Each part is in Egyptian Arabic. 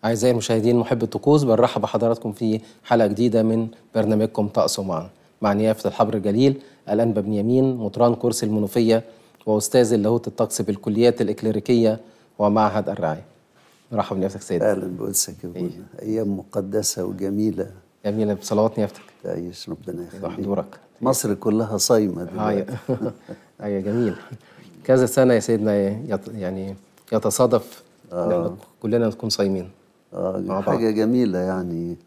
أعزائي المشاهدين محب الطقوس بنرحب بحضراتكم في حلقة جديدة من برنامجكم طقس معا مع نيافة الحبر الجليل الأنبا بن يمين مطران كرسي المنوفية وأستاذ اللاهوت الطقس بالكليات الإكليريكية ومعهد الرعاية مرحبا بنيافتك سيدي اهلا بقدسك يا ابونا ايام مقدسه وجميله جميلة بصلوات نيافتك تعيش ربنا يخليك وحضورك مصر كلها صايمه أيوة دلوقتي أيوة جميل كذا سنة يا سيدنا يت- يعني يتصادف إن كلنا نكون صايمين مع اه بعض. حاجه جميله يعني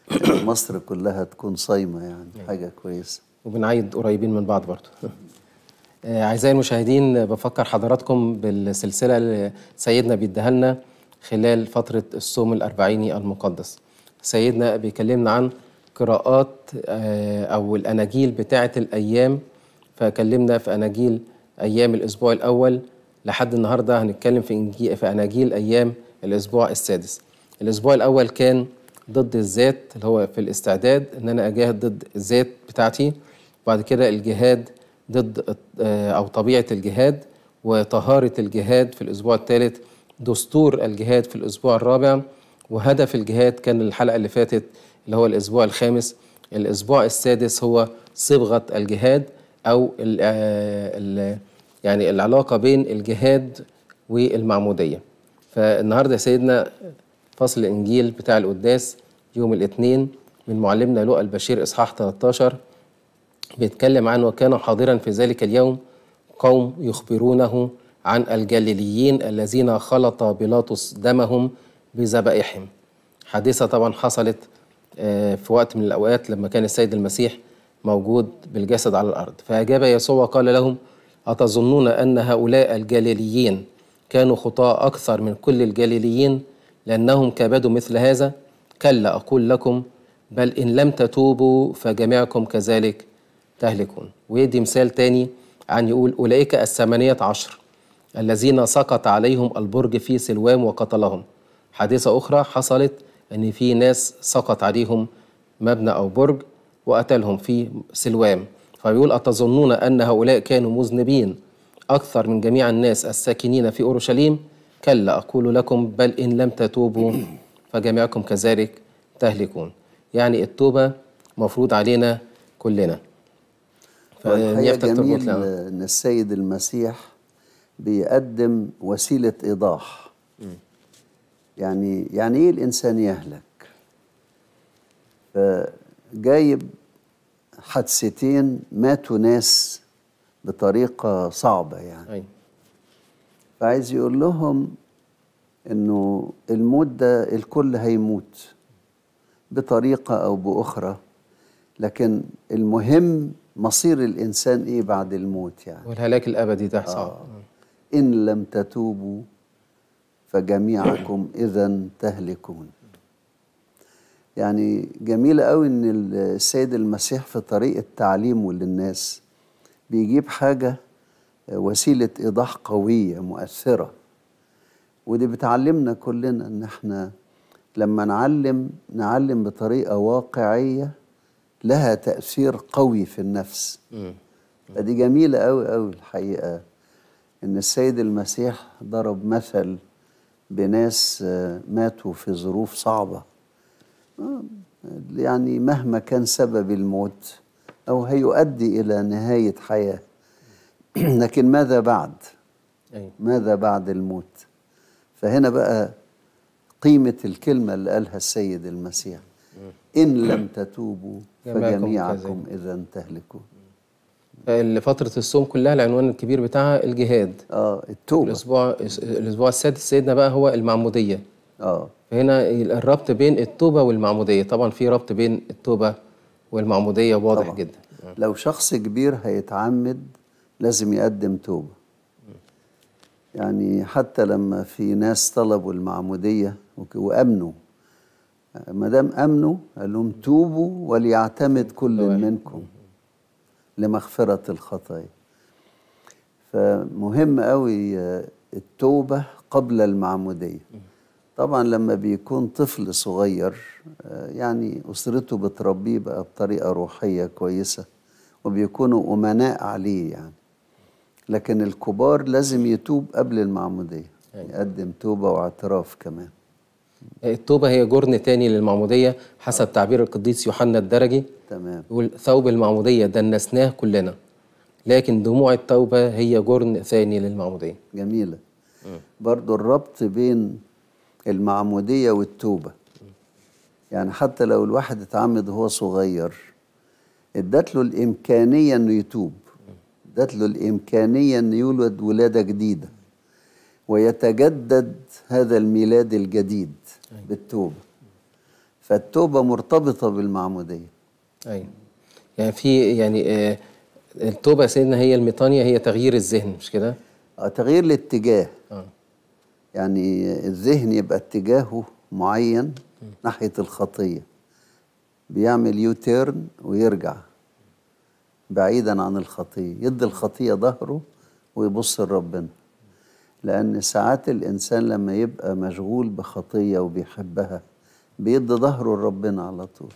مصر كلها تكون صايمه يعني حاجه كويسه وبنعيد قريبين من بعض برضو آه، أعزائي المشاهدين بفكر حضراتكم بالسلسلة اللي سيدنا بيديها لنا خلال فترة الصوم الأربعيني المقدس سيدنا بيكلمنا عن قراءات آه، أو الأناجيل بتاعة الأيام فكلمنا في أناجيل أيام الأسبوع الأول لحد النهاردة هنتكلم في, إنجي- في أناجيل أيام الأسبوع السادس الأسبوع الأول كان ضد الذات اللي هو في الاستعداد إن أنا أجاهد ضد الذات بتاعتي وبعد كده الجهاد ضد آه، أو طبيعة الجهاد وطهارة الجهاد في الأسبوع الثالث دستور الجهاد في الأسبوع الرابع وهدف الجهاد كان الحلقة اللي فاتت اللي هو الأسبوع الخامس الأسبوع السادس هو صبغة الجهاد أو ال ال يعني العلاقة بين الجهاد والمعمودية فالنهاردة يا سيدنا فصل الإنجيل بتاع القداس يوم الاثنين من معلمنا لوقا البشير إصحاح 13 بيتكلم عن وكان حاضرا في ذلك اليوم قوم يخبرونه عن الجليليين الذين خلط بيلاطس دمهم بذبائحهم حادثة طبعا حصلت آه، في وقت من الأوقات لما كان السيد المسيح موجود بالجسد على الأرض فأجاب يسوع وقال لهم أتظنون أن هؤلاء الجليليين كانوا خطاة أكثر من كل الجليليين لأنهم كابدوا مثل هذا كلا أقول لكم بل إن لم تتوبوا فجميعكم كذلك تهلكون ويدي مثال تاني عن يقول أولئك الثمانية عشر الذين سقط عليهم البرج في سلوام وقتلهم حادثة أخرى حصلت أن في ناس سقط عليهم مبنى أو برج وقتلهم في سلوام فبيقول أتظنون أن هؤلاء كانوا مذنبين أكثر من جميع الناس الساكنين في أورشليم كلا أقول لكم بل إن لم تتوبوا فجميعكم كذلك تهلكون يعني التوبة مفروض علينا كلنا والحقيقه فنيافتك جميل تربط لنا. ان السيد المسيح بيقدم وسيله ايضاح يعني يعني ايه الانسان يهلك فجايب حادثتين ماتوا ناس بطريقه صعبه يعني أيوة. فعايز يقول لهم انه الموت ده الكل هيموت بطريقه او باخرى لكن المهم مصير الانسان ايه بعد الموت يعني والهلاك الأبدي ده صعب ان لم تتوبوا فجميعكم اذا تهلكون يعني جميلة قوي ان السيد المسيح في طريقة تعليمه للناس بيجيب حاجة وسيلة ايضاح قوية مؤثرة ودي بتعلمنا كلنا ان احنا لما نعلم نعلم بطريقة واقعية لها تأثير قوي في النفس مم. فدي جميلة قوي قوي الحقيقة إن السيد المسيح ضرب مثل بناس آه، ماتوا في ظروف صعبة آه، يعني مهما كان سبب الموت أو هيؤدي إلى نهاية حياة لكن ماذا بعد؟ أيوة. ماذا بعد الموت؟ فهنا بقى قيمة الكلمة اللي قالها السيد المسيح إن لم تتوبوا جميعكم فجميعكم إذا تهلكون فترة الصوم كلها العنوان الكبير بتاعها الجهاد اه التوبة الأسبوع الأسبوع السادس سيدنا بقى هو المعمودية اه فهنا الربط بين التوبة والمعمودية طبعا في ربط بين التوبة والمعمودية واضح طبعا. جدا لو شخص كبير هيتعمد لازم يقدم توبة يعني حتى لما في ناس طلبوا المعمودية وك- وأمنوا ما دام أمنوا قال لهم توبوا وليعتمد كل منكم لمغفرة الخطايا فمهم قوي آه، التوبة قبل المعمودية طبعا لما بيكون طفل صغير آه، يعني أسرته بتربيه بقى بطريقة روحية كويسة وبيكونوا أمناء عليه يعني لكن الكبار لازم يتوب قبل المعمودية يقدم توبة واعتراف كمان التوبة هي جرن تاني للمعمودية حسب تعبير القديس يوحنا الدرجي تمام يقول ثوب المعمودية دنسناه كلنا لكن دموع التوبة هي جرن ثاني للمعمودية جميلة برضو الربط بين المعمودية والتوبة يعني حتى لو الواحد اتعمد وهو صغير ادت له الإمكانية إنه يتوب ادت له الإمكانية إنه يولد ولادة جديدة ويتجدد هذا الميلاد الجديد بالتوبة فالتوبة مرتبطة بالمعمودية أيوة يعني في يعني آه التوبة يا سيدنا هي الميطانية هي تغيير الذهن مش كده؟ آه، تغيير الاتجاه اه يعني الذهن يبقى اتجاهه معين ناحية الخطية بيعمل يو تيرن ويرجع بعيدا عن الخطية يدي الخطية ظهره ويبص لربنا لأن ساعات الإنسان لما يبقى مشغول بخطية وبيحبها بيدي ظهره لربنا على طول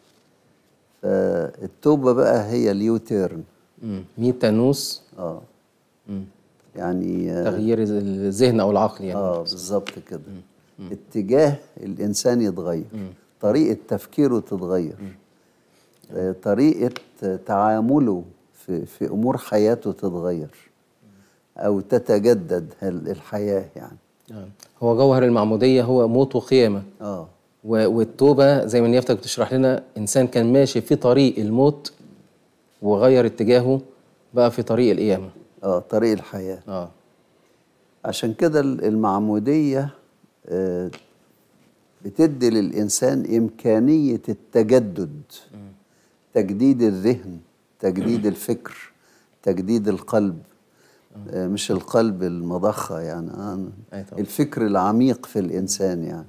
فالتوبة بقى هي اليو تيرن مم. ميتانوس اه مم. يعني آه، تغيير الذهن أو العقل يعني اه بالظبط كده اتجاه الانسان يتغير طريقه تفكيره تتغير آه، طريقه تعامله في في امور حياته تتغير او تتجدد هال- الحياه يعني آه. هو جوهر المعمودية هو موت وقيامة اه و- والتوبة زي ما نيافتك بتشرح لنا إنسان كان ماشي في طريق الموت وغير اتجاهه بقى في طريق القيامة اه طريق الحياه اه عشان كده ال- المعموديه آه، بتدي للانسان امكانيه التجدد تجديد الذهن تجديد الفكر تجديد القلب آه، مش القلب المضخه يعني آه، أي طبعا. الفكر العميق في الانسان يعني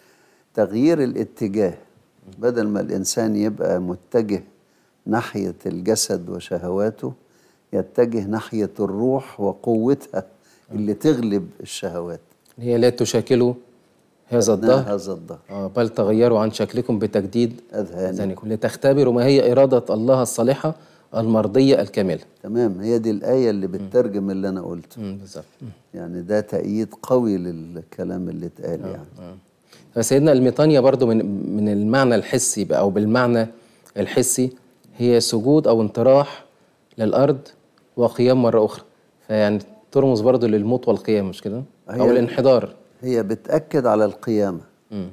تغيير الاتجاه بدل ما الانسان يبقى متجه ناحيه الجسد وشهواته يتجه ناحيه الروح وقوتها اللي تغلب الشهوات هي لا تشاكلوا هذا الظهر هذا الظهر آه بل تغيروا عن شكلكم بتجديد أذهانكم. أذهانكم لتختبروا ما هي إرادة الله الصالحة المرضية الكاملة تمام هي دي الآية اللي بتترجم اللي أنا قلته مم، بالظبط مم. يعني ده تأييد قوي للكلام اللي اتقال يعني فسيدنا الميطانيا برضو من من المعنى الحسي بقى او بالمعنى الحسي هي سجود او انطراح للارض وقيام مره اخرى فيعني ترمز برضو للموت والقيام مش كده او هي- الانحدار هي بتأكد على القيامة مم.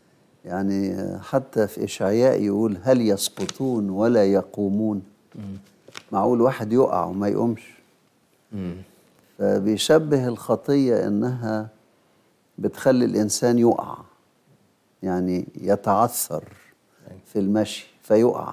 يعني حتى في إشعياء يقول هل يسقطون ولا يقومون معقول واحد يقع وما يقومش مم. فبيشبه الخطية إنها بتخلي الإنسان يقع يعني يتعثر في المشي فيقع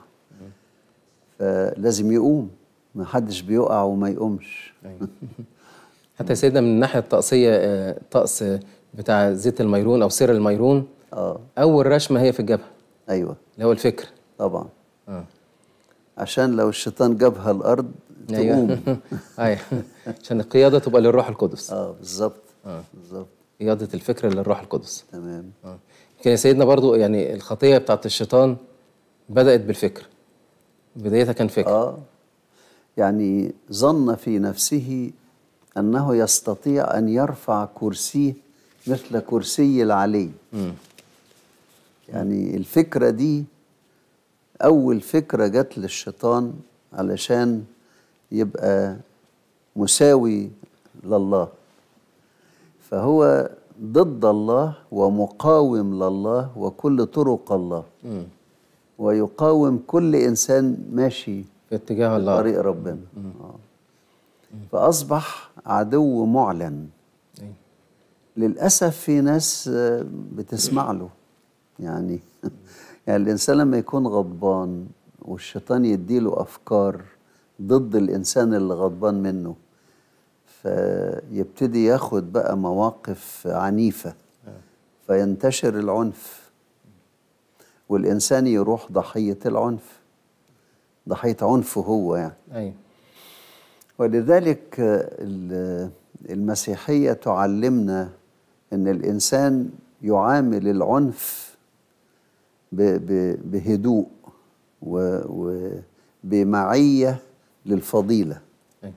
فلازم يقوم ما حدش بيقع وما يقومش أيوة. حتى يا سيدنا من الناحيه الطقسيه آه، طقس بتاع زيت الميرون او سر الميرون اه اول رشمه هي في الجبهه ايوه اللي هو الفكر طبعا اه عشان لو الشيطان جابها الارض تقوم ايوه ايوه عشان القياده تبقى للروح القدس اه بالظبط آه. بالظبط قياده الفكر للروح القدس تمام اه يمكن يا سيدنا برضو يعني الخطيه بتاعت الشيطان بدات بالفكر بدايتها كان فكر اه يعني ظن في نفسه انه يستطيع ان يرفع كرسيه مثل كرسي العلي مم. يعني الفكره دي اول فكره جت للشيطان علشان يبقى مساوي لله فهو ضد الله ومقاوم لله وكل طرق الله مم. ويقاوم كل انسان ماشي في اتجاه في الله طريق ربنا آه. فاصبح عدو معلن أيوة. للاسف في ناس آه، بتسمع له يعني يعني الانسان لما يكون غضبان والشيطان يديله افكار ضد الانسان اللي غضبان منه فيبتدي ياخد بقى مواقف عنيفه فينتشر العنف والانسان يروح ضحيه العنف ضحيه عنفه هو يعني ايوه ولذلك آه، ال- المسيحية تعلمنا أن الإنسان يعامل العنف ب- ب- بهدوء وبمعية للفضيلة ايوه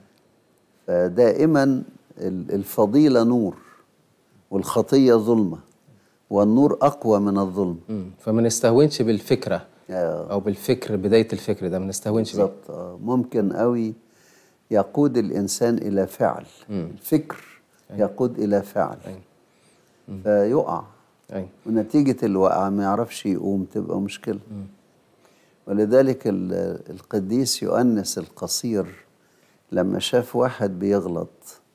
فدائما ال- الفضيلة نور والخطية ظلمة والنور أقوى من الظلم مم. فما نستهونش بالفكره آه. او بالفكر بدايه الفكر ده ما نستهونش بيه بالظبط آه. ممكن قوي يقود الإنسان إلى فعل الفكر يقود إلى فعل فيقع أيوة. ونتيجة الوقعة ما يعرفش يقوم تبقى مشكلة ولذلك ال- القديس يؤنس القصير لما شاف واحد بيغلط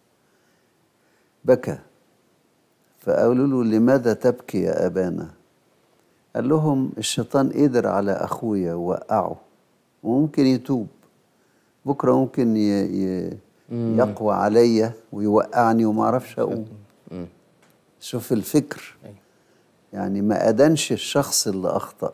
بكى فقالوا له لماذا تبكي يا أبانا قال لهم الشيطان قدر على أخويا ووقعه وممكن يتوب بكرة ممكن ي... ي... يقوى عليا ويوقعني وما أعرفش أقوم مم. شوف الفكر أيوة. يعني ما أدانش الشخص اللي أخطأ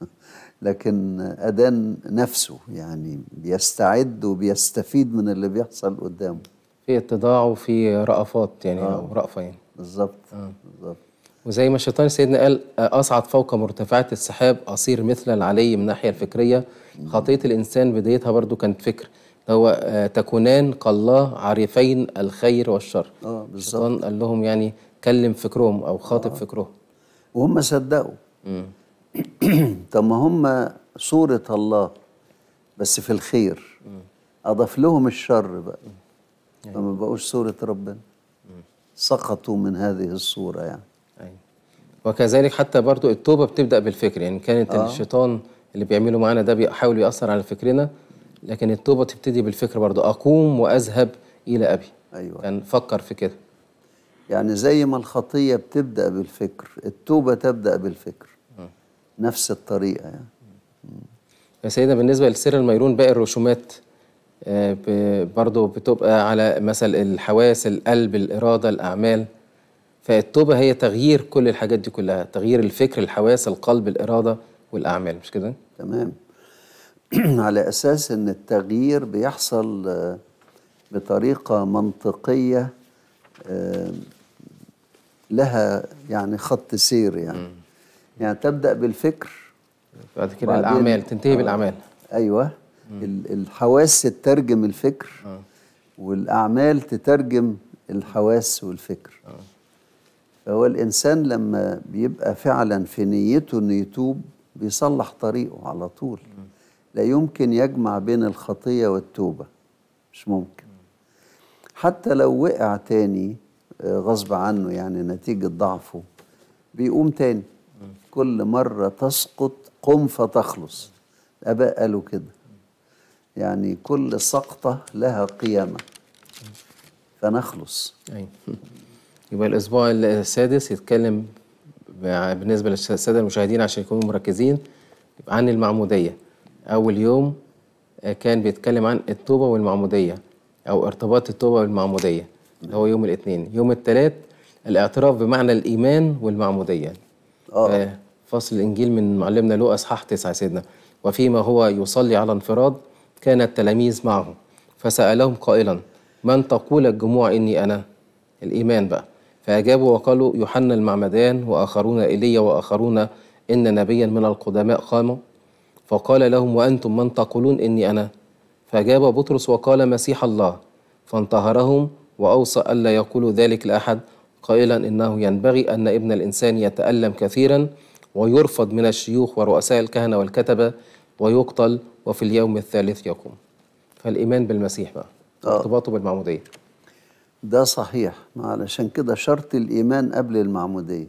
لكن أدان نفسه يعني بيستعد وبيستفيد من اللي بيحصل قدامه في اتضاع وفي رأفات يعني او رأفه يعني بالظبط بالظبط وزي ما الشيطان سيدنا قال أصعد فوق مرتفعات السحاب أصير مثل العلي من الناحية الفكرية خطية الإنسان بدايتها برضو كانت فكر هو آه، تكونان كالله عارفين الخير والشر اه بالظبط الشيطان قال لهم يعني كلم فكرهم أو خاطب فكرهم وهم صدقوا مم. طب ما هم صورة الله بس في الخير أضاف لهم الشر بقى فما بقوش صورة ربنا سقطوا من هذه الصورة يعني أيوة. وكذلك حتى برضو التوبة بتبدأ بالفكر يعني كانت آه. الشيطان اللي بيعمله معانا ده بيحاول يأثر على فكرنا لكن التوبة تبتدي بالفكر برضو أقوم وأذهب إلى أبي أيوة كان فكر في كده يعني زي ما الخطية بتبدأ بالفكر التوبة تبدأ بالفكر نفس الطريقة يعني يا سيدنا بالنسبة لسر الميرون باقي الرسومات آه، ب- برضو بتبقى على مثل الحواس القلب الإرادة الأعمال فالتوبة هي تغيير كل الحاجات دي كلها تغيير الفكر الحواس القلب الإرادة والأعمال مش كده؟ تمام على أساس أن التغيير بيحصل آه، بطريقة منطقية آه، لها يعني خط سير يعني يعني تبدأ بالفكر بعد كده وبعدين- الأعمال تنتهي آه. بالأعمال أيوة ال- الحواس تترجم الفكر والأعمال تترجم الحواس والفكر فهو الإنسان لما بيبقى فعلا في نيته إنه يتوب بيصلح طريقه على طول لا يمكن يجمع بين الخطية والتوبة مش ممكن حتى لو وقع تاني آه، غصب عنه يعني نتيجة ضعفه بيقوم تاني كل مرة تسقط قم فتخلص الآباء قالوا كده يعني كل سقطة لها قيامة فنخلص أيوة. يبقى الأسبوع السادس يتكلم ب- بالنسبة للسادة المشاهدين عشان يكونوا مركزين يبقى عن المعمودية أول يوم آه، كان بيتكلم عن التوبة والمعمودية أو ارتباط التوبة والمعمودية اللي هو يوم الاثنين يوم الثلاث الاعتراف بمعنى الإيمان والمعمودية آه. آه، فصل الإنجيل من معلمنا لوقا إصحاح تسعة سيدنا وفيما هو يصلي على انفراد كان التلاميذ معه فسألهم قائلا من تقول الجموع إني أنا الإيمان بقى فأجابوا وقالوا يوحنا المعمدان وآخرون إيليا وآخرون إن نبيا من القدماء قاموا فقال لهم وأنتم من تقولون إني أنا فأجاب بطرس وقال مسيح الله فانتهرهم وأوصى ألا يقولوا ذلك لأحد قائلا إنه ينبغي أن ابن الإنسان يتألم كثيرا ويرفض من الشيوخ ورؤساء الكهنة والكتبة ويقتل وفي اليوم الثالث يقوم فالإيمان بالمسيح بقى آه. ارتباطه بالمعمودية ده صحيح ما علشان كده شرط الإيمان قبل المعمودية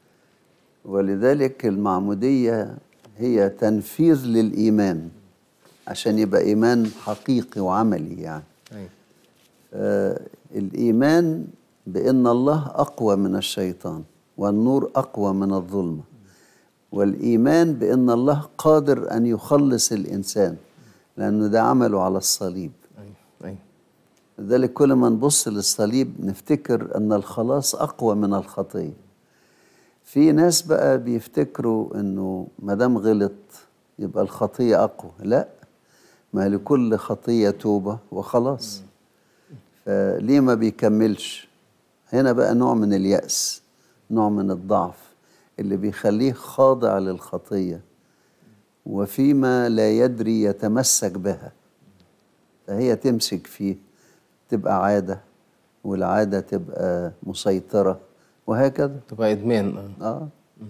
ولذلك المعمودية هي تنفيذ للإيمان عشان يبقى إيمان حقيقي وعملي يعني أيوة. آه الإيمان بأن الله أقوى من الشيطان والنور أقوى من الظلمة والإيمان بأن الله قادر أن يخلص الإنسان لأنه ده عمله على الصليب أيوة. أيوة. لذلك كل ما نبص للصليب نفتكر أن الخلاص أقوى من الخطية في ناس بقى بيفتكروا أنه ما دام غلط يبقى الخطية أقوى لا ما لكل خطية توبة وخلاص فليه ما بيكملش هنا بقى نوع من اليأس نوع من الضعف اللي بيخليه خاضع للخطية وفيما لا يدري يتمسك بها فهي تمسك فيه تبقى عادة والعادة تبقى مسيطرة وهكذا تبقى ادمان آه. اه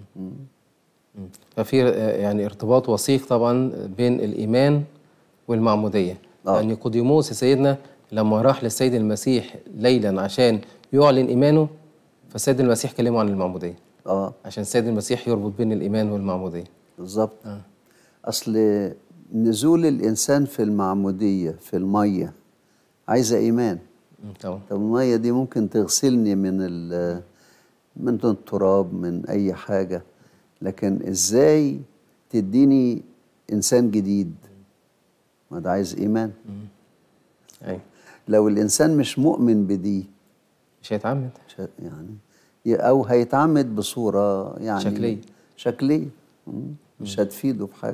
مم. ففي آه، يعني ارتباط وثيق طبعا بين الايمان والمعموديه آه. يعني نيقوديموس سيدنا لما راح للسيد المسيح ليلا عشان يعلن ايمانه فالسيد المسيح كلمه عن المعموديه اه عشان السيد المسيح يربط بين الايمان والمعموديه بالظبط اصل نزول الانسان في المعموديه في الميه عايزه ايمان مم. طبعا طب الميه دي ممكن تغسلني من ال من التراب من اي حاجه لكن ازاي تديني انسان جديد ما ده عايز ايمان ايوه لو الانسان مش مؤمن بدي مش هيتعمد ش- يعني ي- او هيتعمد بصوره يعني شكلية. شكليه مم. مش هتفيده بحاجه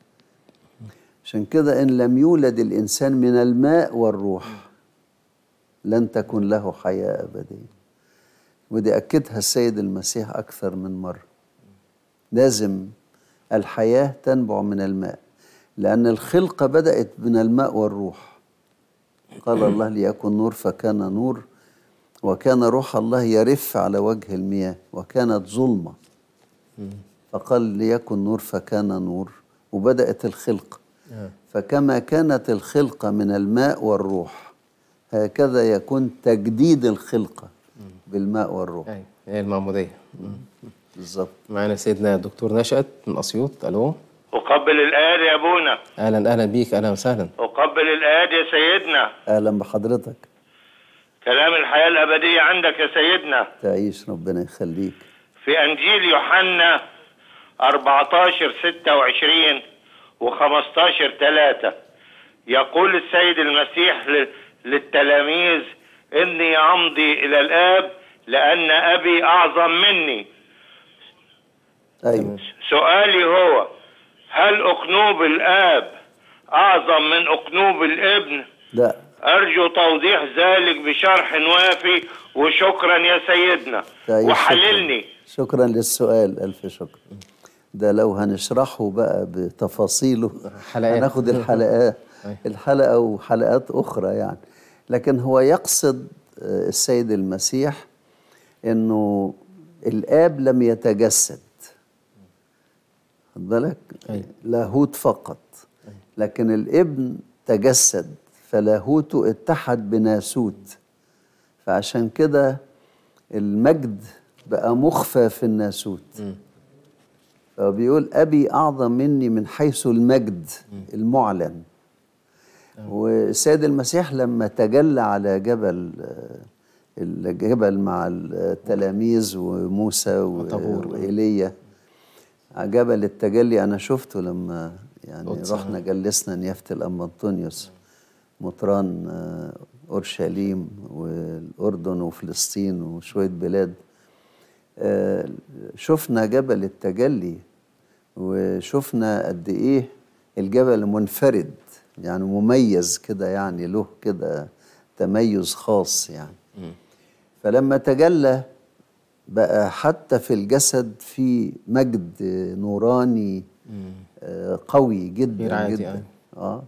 عشان كده ان لم يولد الانسان من الماء والروح لن تكون له حياه ابديه ودي اكدها السيد المسيح اكثر من مره لازم الحياه تنبع من الماء لان الخلقه بدات من الماء والروح قال الله ليكن نور فكان نور وكان روح الله يرف على وجه المياه وكانت ظلمة فقال ليكن نور فكان نور وبدأت الخلقة آه. فكما كانت الخلقة من الماء والروح هكذا يكون تجديد الخلقة بالماء والروح ايوه هي المعموديه مم. بالظبط معانا سيدنا الدكتور نشأت من اسيوط الو أقبل الآد يا أبونا اهلا اهلا بيك اهلا وسهلا أقبل الآد يا سيدنا أهلا بحضرتك كلام الحياة الأبدية عندك يا سيدنا تعيش ربنا يخليك في أنجيل يوحنا 14 26 و15 3 يقول السيد المسيح ل- للتلاميذ إني أمضي إلى الآب لأن أبي أعظم مني أيوه سؤالي هو هل أقنوب الآب أعظم من أقنوب الابن؟ لا أرجو توضيح ذلك بشرح وافي وشكرا يا سيدنا تعيش وحللني شكرا. شكرا للسؤال ألف شكر ده لو هنشرحه بقى بتفاصيله حلقات. هناخد الحلقات أي. الحلقة وحلقات أخرى يعني لكن هو يقصد آه، السيد المسيح إنه الآب لم يتجسد خد بالك أي. لاهوت فقط لكن الابن تجسد فلاهوته اتحد بناسوت فعشان كده المجد بقى مخفى في الناسوت فبيقول أبي أعظم مني من حيث المجد المعلن والسيد المسيح لما تجلى على جبل آه، الجبل مع التلاميذ وموسى و- وطابور. وإيليا على جبل التجلي أنا شفته لما يعني قدس. رحنا جلسنا نيافة الأم أنطونيوس مطران آه، أورشليم والأردن وفلسطين وشوية بلاد آه، شفنا جبل التجلي وشفنا قد ايه الجبل منفرد يعني مميز كده يعني له كده تميز خاص يعني فلما تجلى بقى حتى في الجسد في مجد نوراني آه، قوي جدا بيرعاتي، جدا أيوة.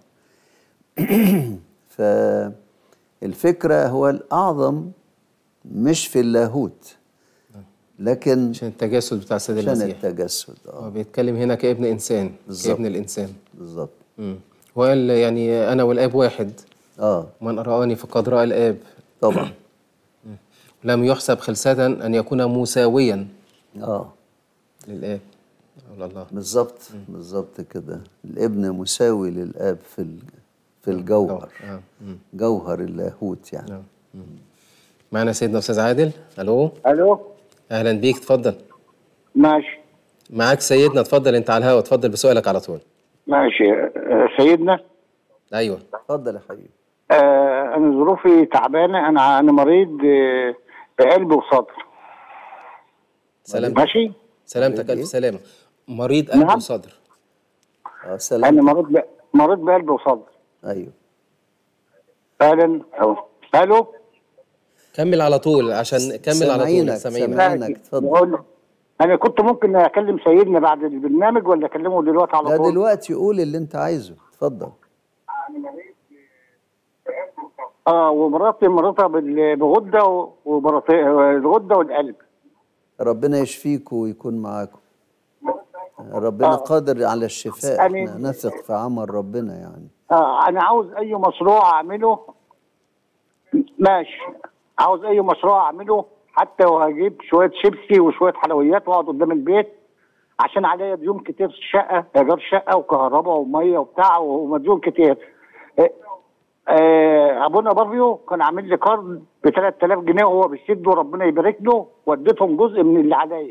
اه فالفكرة هو الأعظم مش في اللاهوت لكن عشان التجسد بتاع السيد عشان المسيح التجسد هو اه بيتكلم هنا كابن انسان بالظبط. كابن الانسان بالظبط مم. وقال يعني انا والاب واحد اه من رآني فقد رأى الاب طبعا لم يحسب خلسة ان يكون مساويا اه للاب أو الله بالظبط بالظبط كده الابن مساوي للاب في ال- في الجوهر آه. مم. جوهر اللاهوت يعني نعم. مم. معنا سيدنا استاذ عادل الو الو اهلا بيك اتفضل ماشي معاك سيدنا اتفضل انت على الهواء اتفضل بسؤالك على طول ماشي آه، سيدنا ايوه اتفضل يا حبيبي آه انا ظروفي تعبانه انا انا مريض آه، بقلب وصدر سلامتك ماشي سلامتك مريض إيه؟ الف سلامه مريض قلب نعم. وصدر اه انا سلام مريض ب... مريض بقلب وصدر ايوه اهلا أهو. الو كمل على طول عشان كمل على طول سامعينك، سامعينك سامعينك. عينك، اتفضل. بقول- انا كنت ممكن اكلم سيدنا بعد البرنامج ولا اكلمه دلوقتي على لا طول دلوقتي قول اللي انت عايزه اتفضل اه ومراتي مريضه بال- بغده و- ومراتي الغده والقلب ربنا يشفيكم ويكون معاكم ربنا قادر على الشفاء يعني- احنا نثق في عمل ربنا يعني آه انا عاوز اي مشروع اعمله ماشي عاوز اي مشروع اعمله حتى وهجيب شويه شيبسي وشويه حلويات واقعد قدام البيت عشان عليا ديون كتير في الشقه ايجار شقه وكهرباء وميه وبتاع ومديون كتير آه، آه، ابونا باريو كان عامل لي قرض ب 3000 جنيه وهو بيسده ربنا يبارك له واديتهم جزء من اللي عليا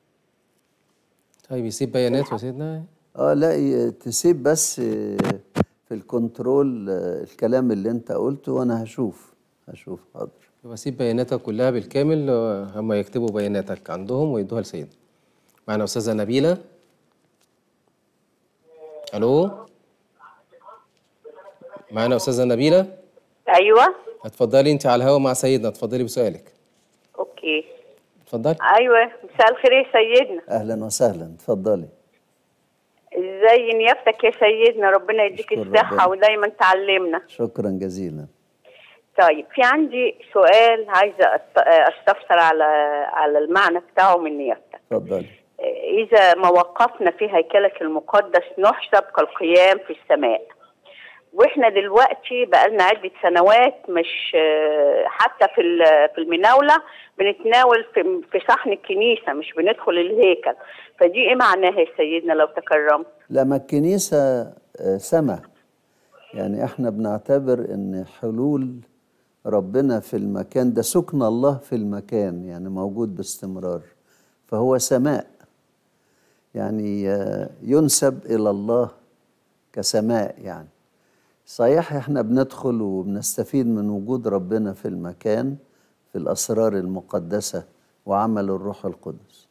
طيب يسيب بيانات يا سيدنا اه لا ي- تسيب بس آه، في الكنترول آه، الكلام اللي انت قلته وانا هشوف هشوف حاضر يبقى سيب بياناتك كلها بالكامل آه، هم يكتبوا بياناتك عندهم ويدوها لسيدنا معنا أستاذة نبيلة ألو معنا أستاذة نبيلة ايوه اتفضلي أنت على الهوا مع سيدنا اتفضلي بسؤالك اوكي اتفضلي ايوه مساء الخير يا سيدنا اهلا وسهلا اتفضلي ازاي نيافتك يا سيدنا ربنا يديك أشكر الصحه ربنا. ودايما تعلمنا شكرا جزيلا طيب في عندي سؤال عايزه أست- استفسر على على المعنى بتاعه من نيافتك اتفضلي اذا ما وقفنا في هيكلك المقدس نحسب كالقيام في السماء واحنا دلوقتي بقالنا عده سنوات مش آه، حتى في ال- في المناوله بنتناول في في صحن الكنيسه مش بندخل الهيكل فدي ايه معناها يا سيدنا لو تكرمت لما الكنيسة آه، سما يعني احنا بنعتبر ان حلول ربنا في المكان ده سكن الله في المكان يعني موجود باستمرار فهو سماء يعني آه، ينسب إلى الله كسماء يعني صحيح احنا بندخل وبنستفيد من وجود ربنا في المكان في الأسرار المقدسة وعمل الروح القدس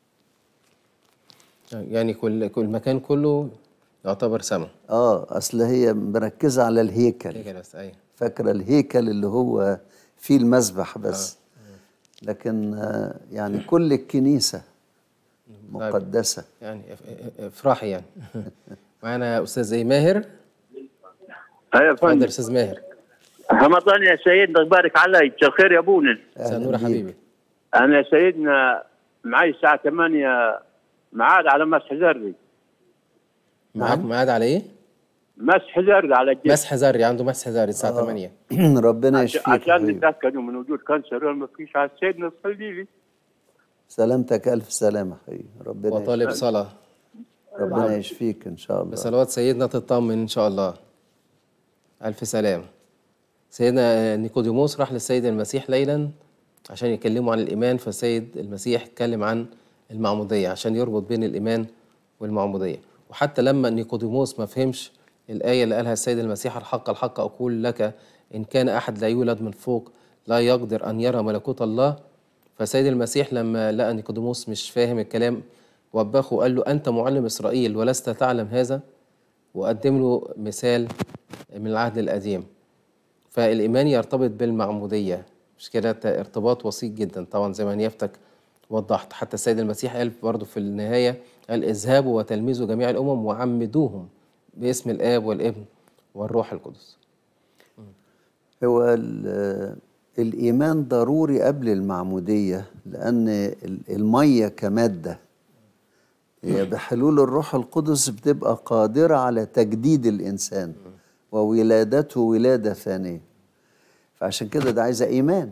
يعني كل كل المكان كله يعتبر سما اه اصل هي مركزة على الهيكل هيك بس أيوه فاكرة الهيكل اللي هو فيه المسبح بس لكن آه، يعني كل الكنيسة مقدسة يعني اف- اف- افرحي يعني معانا أستاذ إيه ماهر ايوه اتفضل فندم يا أستاذ ماهر رمضان يا سيدنا تبارك علي مساء الخير يا ابونا مساء النور يا بيك. حبيبي انا يا سيدنا معي الساعه 8 ميعاد على مسح زري معاك ميعاد على إيه؟ مسح زري على الجسم مسح زري عنده مسح زري الساعة 8 ربنا عش- يشفيك عشان حبيبي. نتاكدوا من وجود كانسر ولا ما فيش على سيدنا صلي لي سلامتك ألف سلامة حبيبي ربنا وطالب يشفيك. صلاة ربنا يشفيك إن شاء الله بصلوات سيدنا تطمن إن شاء الله ألف سلام سيدنا نيقوديموس راح للسيد المسيح ليلا عشان يكلموا عن الإيمان فالسيد المسيح اتكلم عن المعمودية عشان يربط بين الإيمان والمعمودية وحتى لما نيقوديموس ما فهمش الآية اللي قالها السيد المسيح الحق الحق أقول لك إن كان أحد لا يولد من فوق لا يقدر أن يرى ملكوت الله فسيد المسيح لما لقى نيقوديموس مش فاهم الكلام وبخه وقال له أنت معلم إسرائيل ولست تعلم هذا وقدم له مثال من العهد القديم فالإيمان يرتبط بالمعمودية مش كده ت- ارتباط وسيط جدا طبعا زي ما نيافتك وضحت حتى السيد المسيح قال برضه في النهاية قال اذهبوا وتلمذوا جميع الأمم وعمدوهم باسم الآب والابن والروح القدس هو ال- الإيمان ضروري قبل المعمودية لأن ال- المية كمادة هي بحلول الروح القدس بتبقى قادرة على تجديد الإنسان وولادته ولادة ثانية فعشان كده ده عايزة إيمان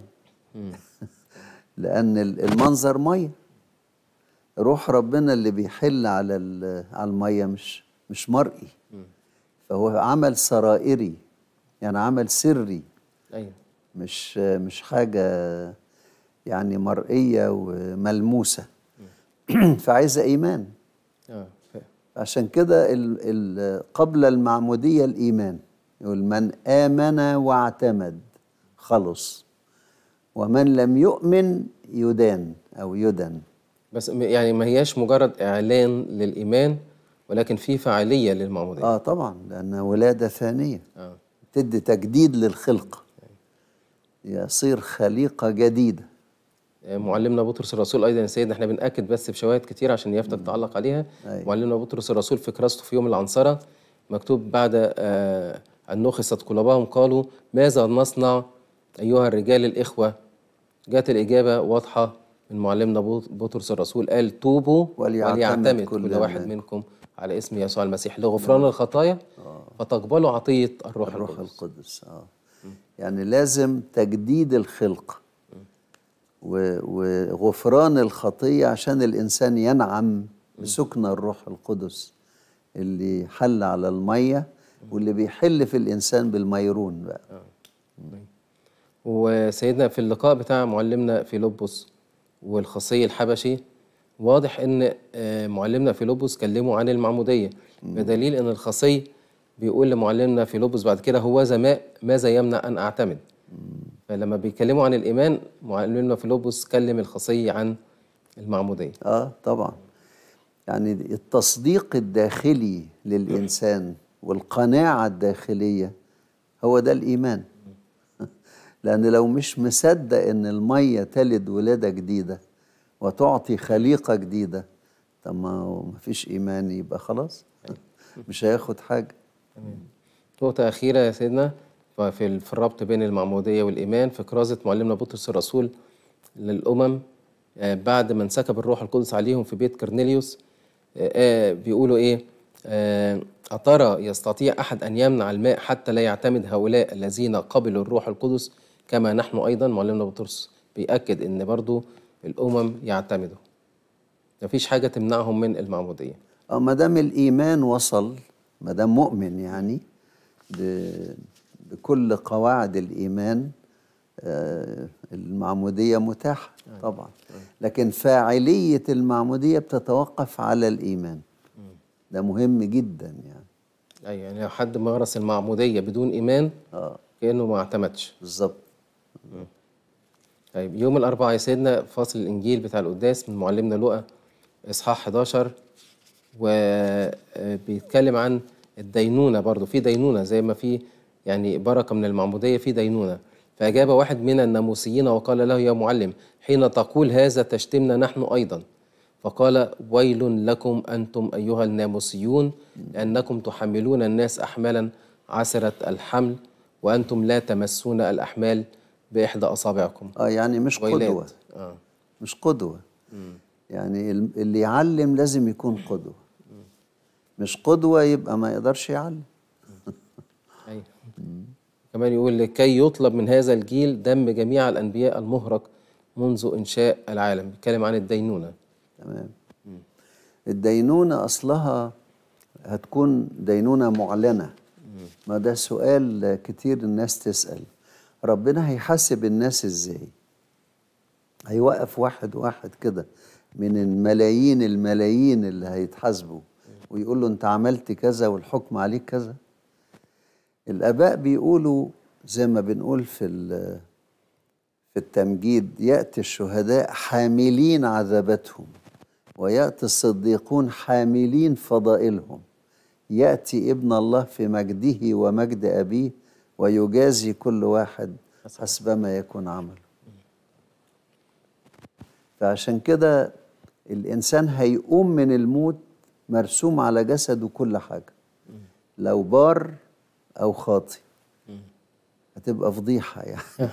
لأن ال- المنظر مية روح ربنا اللي بيحل على ال- على المية مش مش مرئي فهو عمل سرائري يعني عمل سري أيوه مش مش حاجة يعني مرئية وملموسة فعايزة إيمان اه ف- عشان كده ال ال قبل المعمودية الإيمان يقول من آمن واعتمد خلص ومن لم يؤمن يدان أو يدن بس م- يعني ما هياش مجرد إعلان للإيمان ولكن في فاعلية للمعمودية آه طبعا لأنها ولادة ثانية آه. تدي تجديد للخلقة يصير خليقة جديدة معلمنا بطرس الرسول ايضا يا سيدنا احنا بناكد بس بشواهد كتير عشان يفتك تعلق عليها أيوة. معلمنا بطرس الرسول في كراسته في يوم العنصره مكتوب بعد آه، ان نخست قلوبهم قالوا ماذا نصنع ايها الرجال الاخوه جاءت الاجابه واضحه من معلمنا بو- بطرس الرسول قال توبوا وليعتمد وليعتمد كل كل واحد منكم. منكم على اسم يسوع المسيح لغفران الخطايا فتقبلوا عطية الروح, الروح القدس القدس اه يعني لازم تجديد الخلق و- وغفران الخطية عشان الإنسان ينعم بسكن الروح القدس اللي حل على المية واللي بيحل في الإنسان بالميرون بقى وسيدنا في اللقاء بتاع معلمنا فيلبس والخصي الحبشي واضح ان آه، معلمنا فيلبس كلمه عن المعموديه بدليل ان الخصي بيقول لمعلمنا فيلبس بعد كده هو ماء ماذا يمنع ان اعتمد فلما بيكلموا عن الايمان معلمنا فيلبس كلم الخصي عن المعموديه اه طبعا يعني التصديق الداخلي للإنسان والقناعة الداخلية هو ده الإيمان لأن لو مش مصدق إن المية تلد ولادة جديدة وتعطي خليقة جديدة طب ما هو مفيش إيمان يبقى خلاص مش هياخد حاجة نقطة أخيرة يا سيدنا في ال- في الربط بين المعمودية والإيمان في كرازة معلمنا بطرس الرسول للأمم آه، بعد ما انسكب الروح القدس عليهم في بيت كرنيليوس آه، آه، بيقولوا إيه آه، أترى يستطيع أحد أن يمنع الماء حتى لا يعتمد هؤلاء الذين قبلوا الروح القدس كما نحن أيضا معلمنا بطرس بيأكد إن برضو الأمم يعتمدوا مفيش حاجة تمنعهم من المعمودية اه ما دام الايمان وصل ما دام مؤمن يعني ب- بكل قواعد الايمان آه، المعموديه متاحه طبعا لكن فاعليه المعموديه بتتوقف على الايمان ده مهم جدا يعني أيوة يعني لو حد مارس المعمودية بدون إيمان اه كأنه ما اعتمدش بالظبط طيب يوم الأربعاء يا سيدنا فاصل الإنجيل بتاع القداس من معلمنا لوقا إصحاح 11 وبيتكلم عن الدينونة برضو في دينونة زي ما في يعني بركة من المعمودية في دينونة فأجاب واحد من الناموسيين وقال له يا معلم حين تقول هذا تشتمنا نحن أيضا فقال ويل لكم أنتم أيها الناموسيون لأنكم تحملون الناس أحمالا عسرة الحمل وأنتم لا تمسون الأحمال بإحدى أصابعكم اه يعني مش ويلات. قدوه آه. مش قدوه يعني ال- اللي يعلم لازم يكون قدوه مش قدوه يبقى ما يقدرش يعلم أيوة. كمان يقول لكي يطلب من هذا الجيل دم جميع الأنبياء المهرق منذ إنشاء العالم بيتكلم عن الدينونة تمام الدينونة أصلها هتكون دينونة معلنة ما ده سؤال كتير الناس تسأل ربنا هيحاسب الناس ازاي هيوقف واحد واحد كده من الملايين الملايين اللي هيتحاسبوا ويقول له انت عملت كذا والحكم عليك كذا الآباء بيقولوا زي ما بنقول في ال- في التمجيد يأتي الشهداء حاملين عذابتهم ويأتي الصديقون حاملين فضائلهم يأتي ابن الله في مجده ومجد أبيه ويجازي كل واحد حسبما يكون عمله فعشان كده الإنسان هيقوم من الموت مرسوم على جسده كل حاجة لو بار أو خاطي هتبقى فضيحة يعني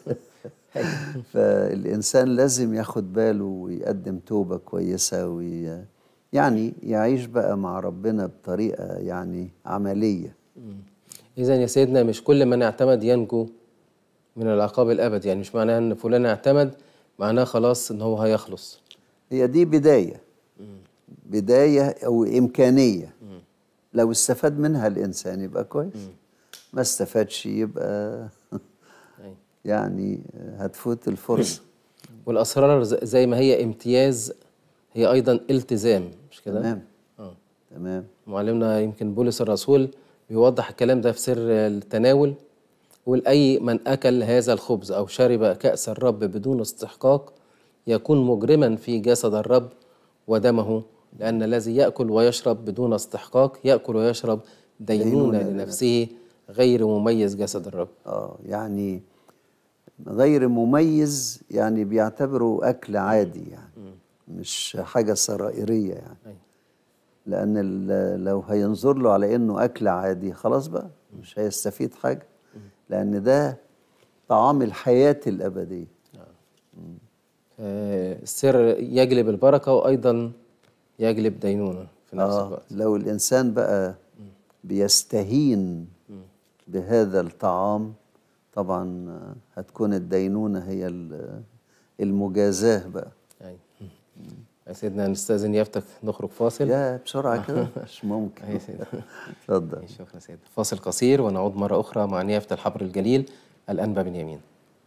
فالإنسان لازم ياخد باله ويقدم توبة كويسة وي يعني يعيش بقى مع ربنا بطريقة يعني عملية إذا يا سيدنا مش كل من اعتمد ينجو من العقاب الأبدي يعني مش معناها إن فلان اعتمد معناه خلاص إن هو هيخلص هي دي بداية بداية أو إمكانية لو استفاد منها الإنسان يبقى كويس ما استفادش يبقى أيوة. يعني هتفوت الفرصة والأسرار ز- زي ما هي امتياز هي أيضا التزام مش كده؟ تمام آه. تمام معلمنا يمكن بولس الرسول بيوضح الكلام ده في سر التناول يقول أي من أكل هذا الخبز أو شرب كأس الرب بدون استحقاق يكون مجرما في جسد الرب ودمه لأن الذي يأكل ويشرب بدون استحقاق يأكل ويشرب دينونة دينونة لنفسه غير مميز جسد الرب اه يعني غير مميز يعني بيعتبروا أكل عادي يعني مش حاجة سرائرية يعني أيوة. لأن ال- لو هينظر له على إنه أكل عادي خلاص بقى مش هيستفيد حاجة لأن ده طعام الحياة الأبدية آه، السر يجلب البركة وأيضا يجلب دينونة في نفس آه الوقت لو الإنسان بقى بيستهين بهذا الطعام طبعا آه، هتكون الدينونة هي ال- المجازاة بقى أيوة. يا سيدنا نستأذن يافتك نخرج فاصل يا بسرعة كده مش ممكن أيوة يا سيدنا اتفضل شكرا سيدنا فاصل قصير ونعود مرة أخرى مع نيافة الحبر الجليل الأنبا بنيامين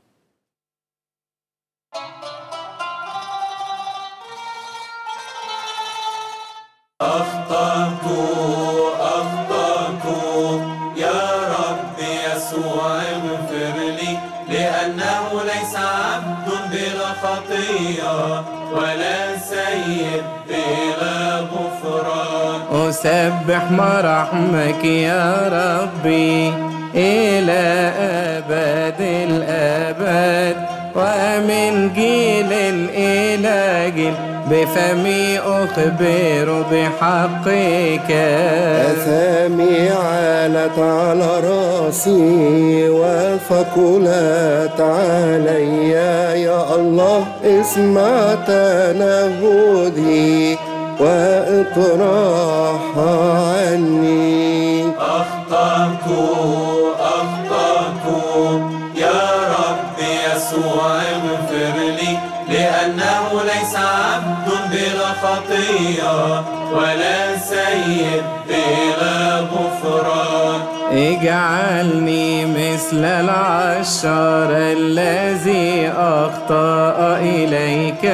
أخطأت أخطأت يا رب يسوع اغفر لي لأنه ليس عبد بلا خطية ولا سيد بلا غفران أسبح مراحمك يا ربي إلى أبد الآباد ومن جيل إلى جيل بفمي أخبر بحقك أثامي علت على راسي وثقلت علي يا الله اسمع تنهدي واطرح عني أخطأت أخطأت يا رب يسوع اغفر لي لأنه ليس عبد بلا خطية ولا سيد بلا غفران اجعلني مثل العشار الذي أخطأ إليك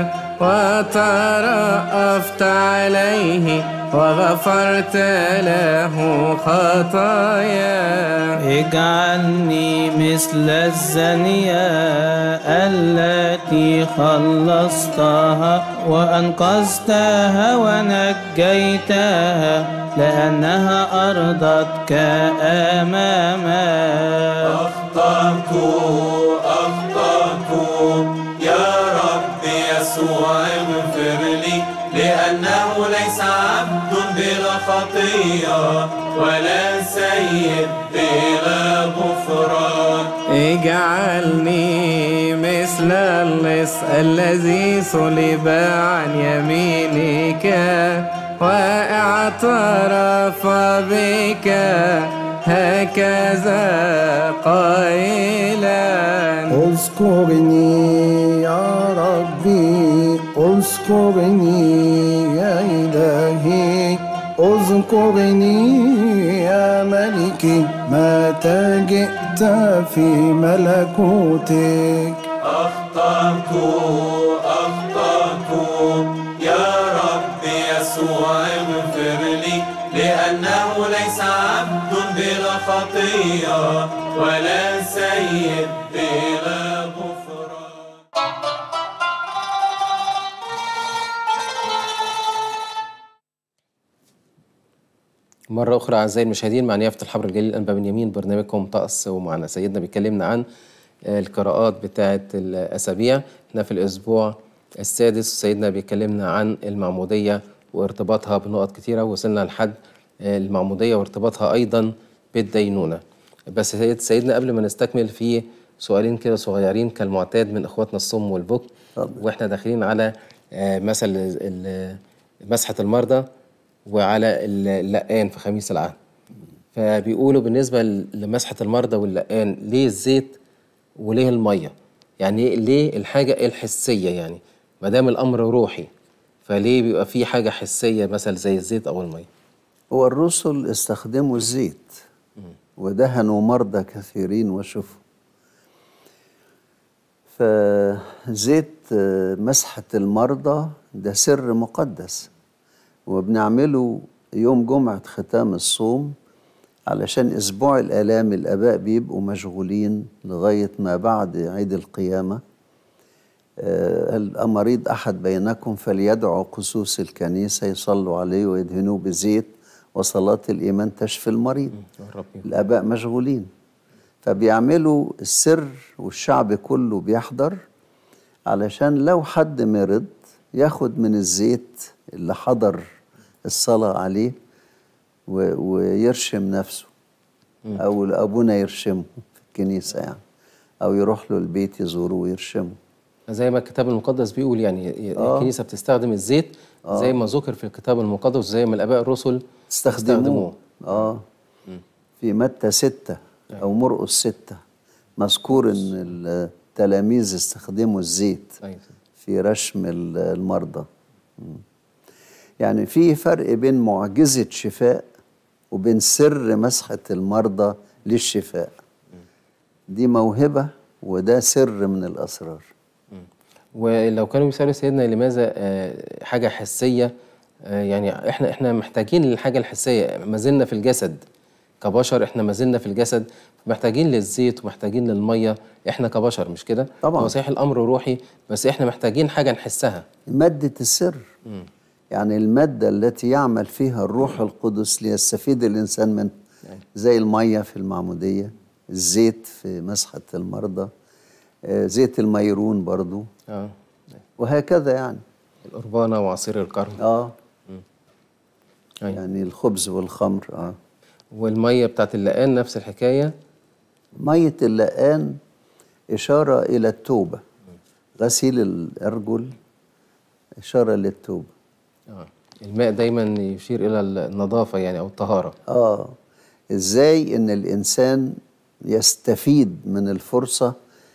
وترأفت عليه وغفرت له خطايا اجعلني مثل الزانية التي خلصتها وأنقذتها ونجيتها لأنها أرضتك أمامك أخطأت أخطأت يا رب يسوع اغفر لي لأنه ليس عبد بلا خطية ولا سيد بلا غفران اجعلني مثل اللص الذي صلب عن يمينك واعترف بك هكذا قائلا اذكرني يا ربي اذكرني يا إلهي اذكرني يا ملكي متى جئت في ملكوتك أخطأت أخطأت يا رب يسوع اغفر لي لأنه ليس عبد بلا خطية ولا سيد بلا غفران مرة أخرى أعزائي المشاهدين مع نيافة الحبر الجليل الأنبا بنيامين برنامجكم طقس ومعنا سيدنا بيكلمنا عن آه، القراءات بتاعة الأسابيع احنا في الأسبوع السادس سيدنا بيكلمنا عن المعمودية وارتباطها بنقط كتيرة وصلنا لحد آه، المعمودية وارتباطها أيضا بالدينونة بس سيد سيدنا قبل ما نستكمل في سؤالين كده صغيرين كالمعتاد من إخواتنا الصم والبكم وإحنا داخلين على آه، مثل ال- مسحة المرضى وعلى اللقان في خميس العهد فبيقولوا بالنسبة لمسحة المرضى واللقان ليه الزيت وليه المية يعني ليه الحاجة الحسية يعني ما دام الأمر روحي فليه بيبقى في حاجة حسية مثلا زي الزيت أو المية هو الرسل استخدموا الزيت ودهنوا مرضى كثيرين وشفوا فزيت آه، مسحة المرضى ده سر مقدس وبنعمله يوم جمعة ختام الصوم علشان أسبوع الآلام الآباء بيبقوا مشغولين لغاية ما بعد عيد القيامة آه، هل مريض أحد بينكم فليدعو قسوس الكنيسة يصلوا عليه ويدهنوه بزيت وصلاة الإيمان تشفي المريض الآباء مشغولين فبيعملوا السر والشعب كله بيحضر علشان لو حد مرض ياخد من الزيت اللي حضر الصلاة عليه و- ويرشم نفسه أو أبونا يرشمه في الكنيسة يعني أو يروح له البيت يزوره ويرشمه زي ما الكتاب المقدس بيقول يعني آه. الكنيسه بتستخدم الزيت زي ما ذكر في الكتاب المقدس زي ما الاباء الرسل استخدموه اه في متى ستة أو مرقس ستة مذكور إن التلاميذ استخدموا الزيت أيوة. في رشم ال- المرضى مم. يعني في فرق بين معجزة شفاء وبين سر مسحة المرضى للشفاء دي موهبة وده سر من الأسرار ولو كانوا بيسالوا سيدنا لماذا آه، حاجه حسيه آه، يعني احنا احنا محتاجين للحاجه الحسيه ما زلنا في الجسد كبشر احنا ما زلنا في الجسد محتاجين للزيت ومحتاجين للميه احنا كبشر مش كده طبعاً. هو صحيح الامر روحي بس احنا محتاجين حاجه نحسها مادة السر يعني المادة التي يعمل فيها الروح القدس ليستفيد الإنسان منها زي المية في المعمودية الزيت في مسحة المرضى آه، زيت الميرون برضو اه وهكذا يعني القربانه وعصير الكرم اه أيوة. يعني الخبز والخمر اه والميه بتاعت اللقان نفس الحكايه مية اللقان إشارة إلى التوبة غسيل الأرجل إشارة للتوبة اه الماء دايما يشير الى النظافه يعني او الطهاره آه إزاي إن الإنسان يستفيد من الفرصة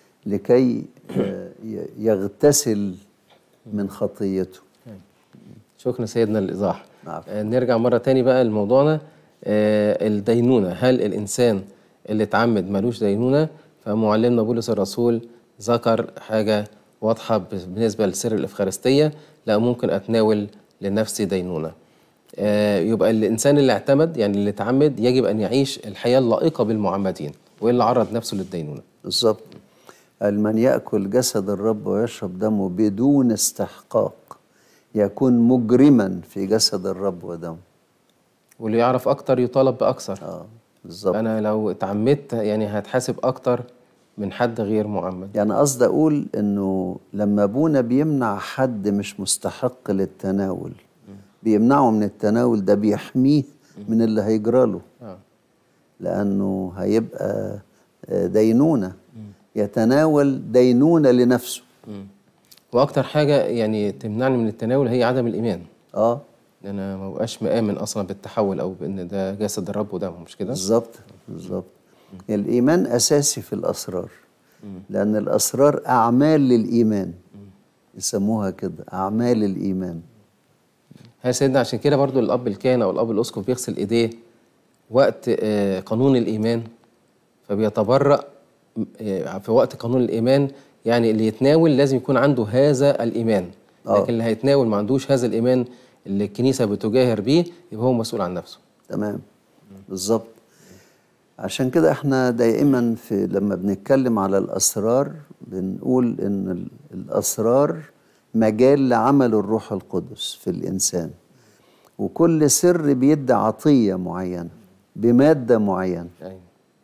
لكي آه، ي- يغتسل من خطيته شكرا سيدنا الإيضاح نعم. آه نرجع مرة تاني بقى لموضوعنا آه الدينونة هل الإنسان اللي اتعمد ملوش دينونة فمعلمنا بولس الرسول ذكر حاجة واضحة ب- بالنسبة لسر الإفخارستية لا ممكن أتناول لنفسي دينونة آه يبقى الإنسان اللي اعتمد يعني اللي اتعمد يجب أن يعيش الحياة اللائقة بالمعمدين وإلا عرض نفسه للدينونة بالظبط قال من يأكل جسد الرب ويشرب دمه بدون استحقاق يكون مجرما في جسد الرب ودمه واللي يعرف أكتر يطالب بأكثر اه بالظبط أنا لو اتعمدت يعني هتحاسب أكتر من حد غير معمد يعني قصدي اقول انه لما ابونا بيمنع حد مش مستحق للتناول بيمنعه من التناول ده بيحميه من اللي هيجرى له آه. لانه هيبقى آه، دينونه يتناول دينونه لنفسه واكتر حاجه يعني تمنعني من التناول هي عدم الايمان اه ان انا ما بقاش مآمن اصلا بالتحول او بان ده جسد الرب ودمه مش كده بالظبط بالظبط الايمان اساسي في الاسرار لان الاسرار اعمال للايمان يسموها كده اعمال الايمان هل سيدنا عشان كده برضو الاب الكاهن او الاب الاسقف بيغسل ايديه وقت آه، قانون الايمان فبيتبرأ آه، في وقت قانون الايمان يعني اللي يتناول لازم يكون عنده هذا الايمان آه. لكن اللي هيتناول ما عندوش هذا الايمان اللي الكنيسه بتجاهر بيه يبقى هو مسؤول عن نفسه تمام بالظبط عشان كده احنا دائما في لما بنتكلم على الاسرار بنقول ان ال- الاسرار مجال لعمل الروح القدس في الانسان وكل سر بيدي عطيه معينه بماده معينه أيوة.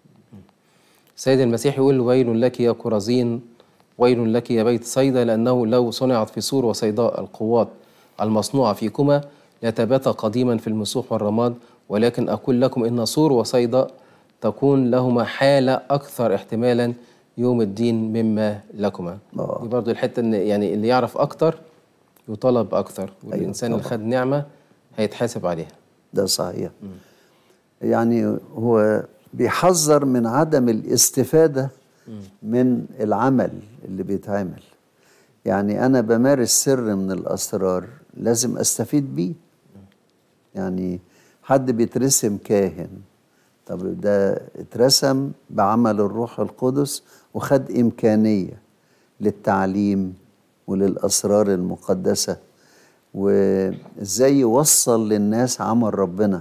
السيد المسيح يقول ويل لك يا كرزين ويل لك يا بيت صيدا لأنه لو صنعت في سور وصيداء القوات المصنوعة فيكما لتبات قديما في المسوح والرماد ولكن أقول لكم إن سور وصيداء تكون لهما حالة أكثر احتمالا يوم الدين مما لكما آه. دي برضو الحتة إن يعني اللي يعرف أكتر يطالب أكثر والإنسان اللي طبعاً. خد نعمة هيتحاسب عليها ده صحيح يعني هو بيحذر من عدم الاستفادة من العمل اللي بيتعمل يعني أنا بمارس سر من الأسرار لازم أستفيد بيه يعني حد بيترسم كاهن طب ده اترسم بعمل الروح القدس وخد إمكانية للتعليم وللأسرار المقدسة وإزاي يوصل للناس عمل ربنا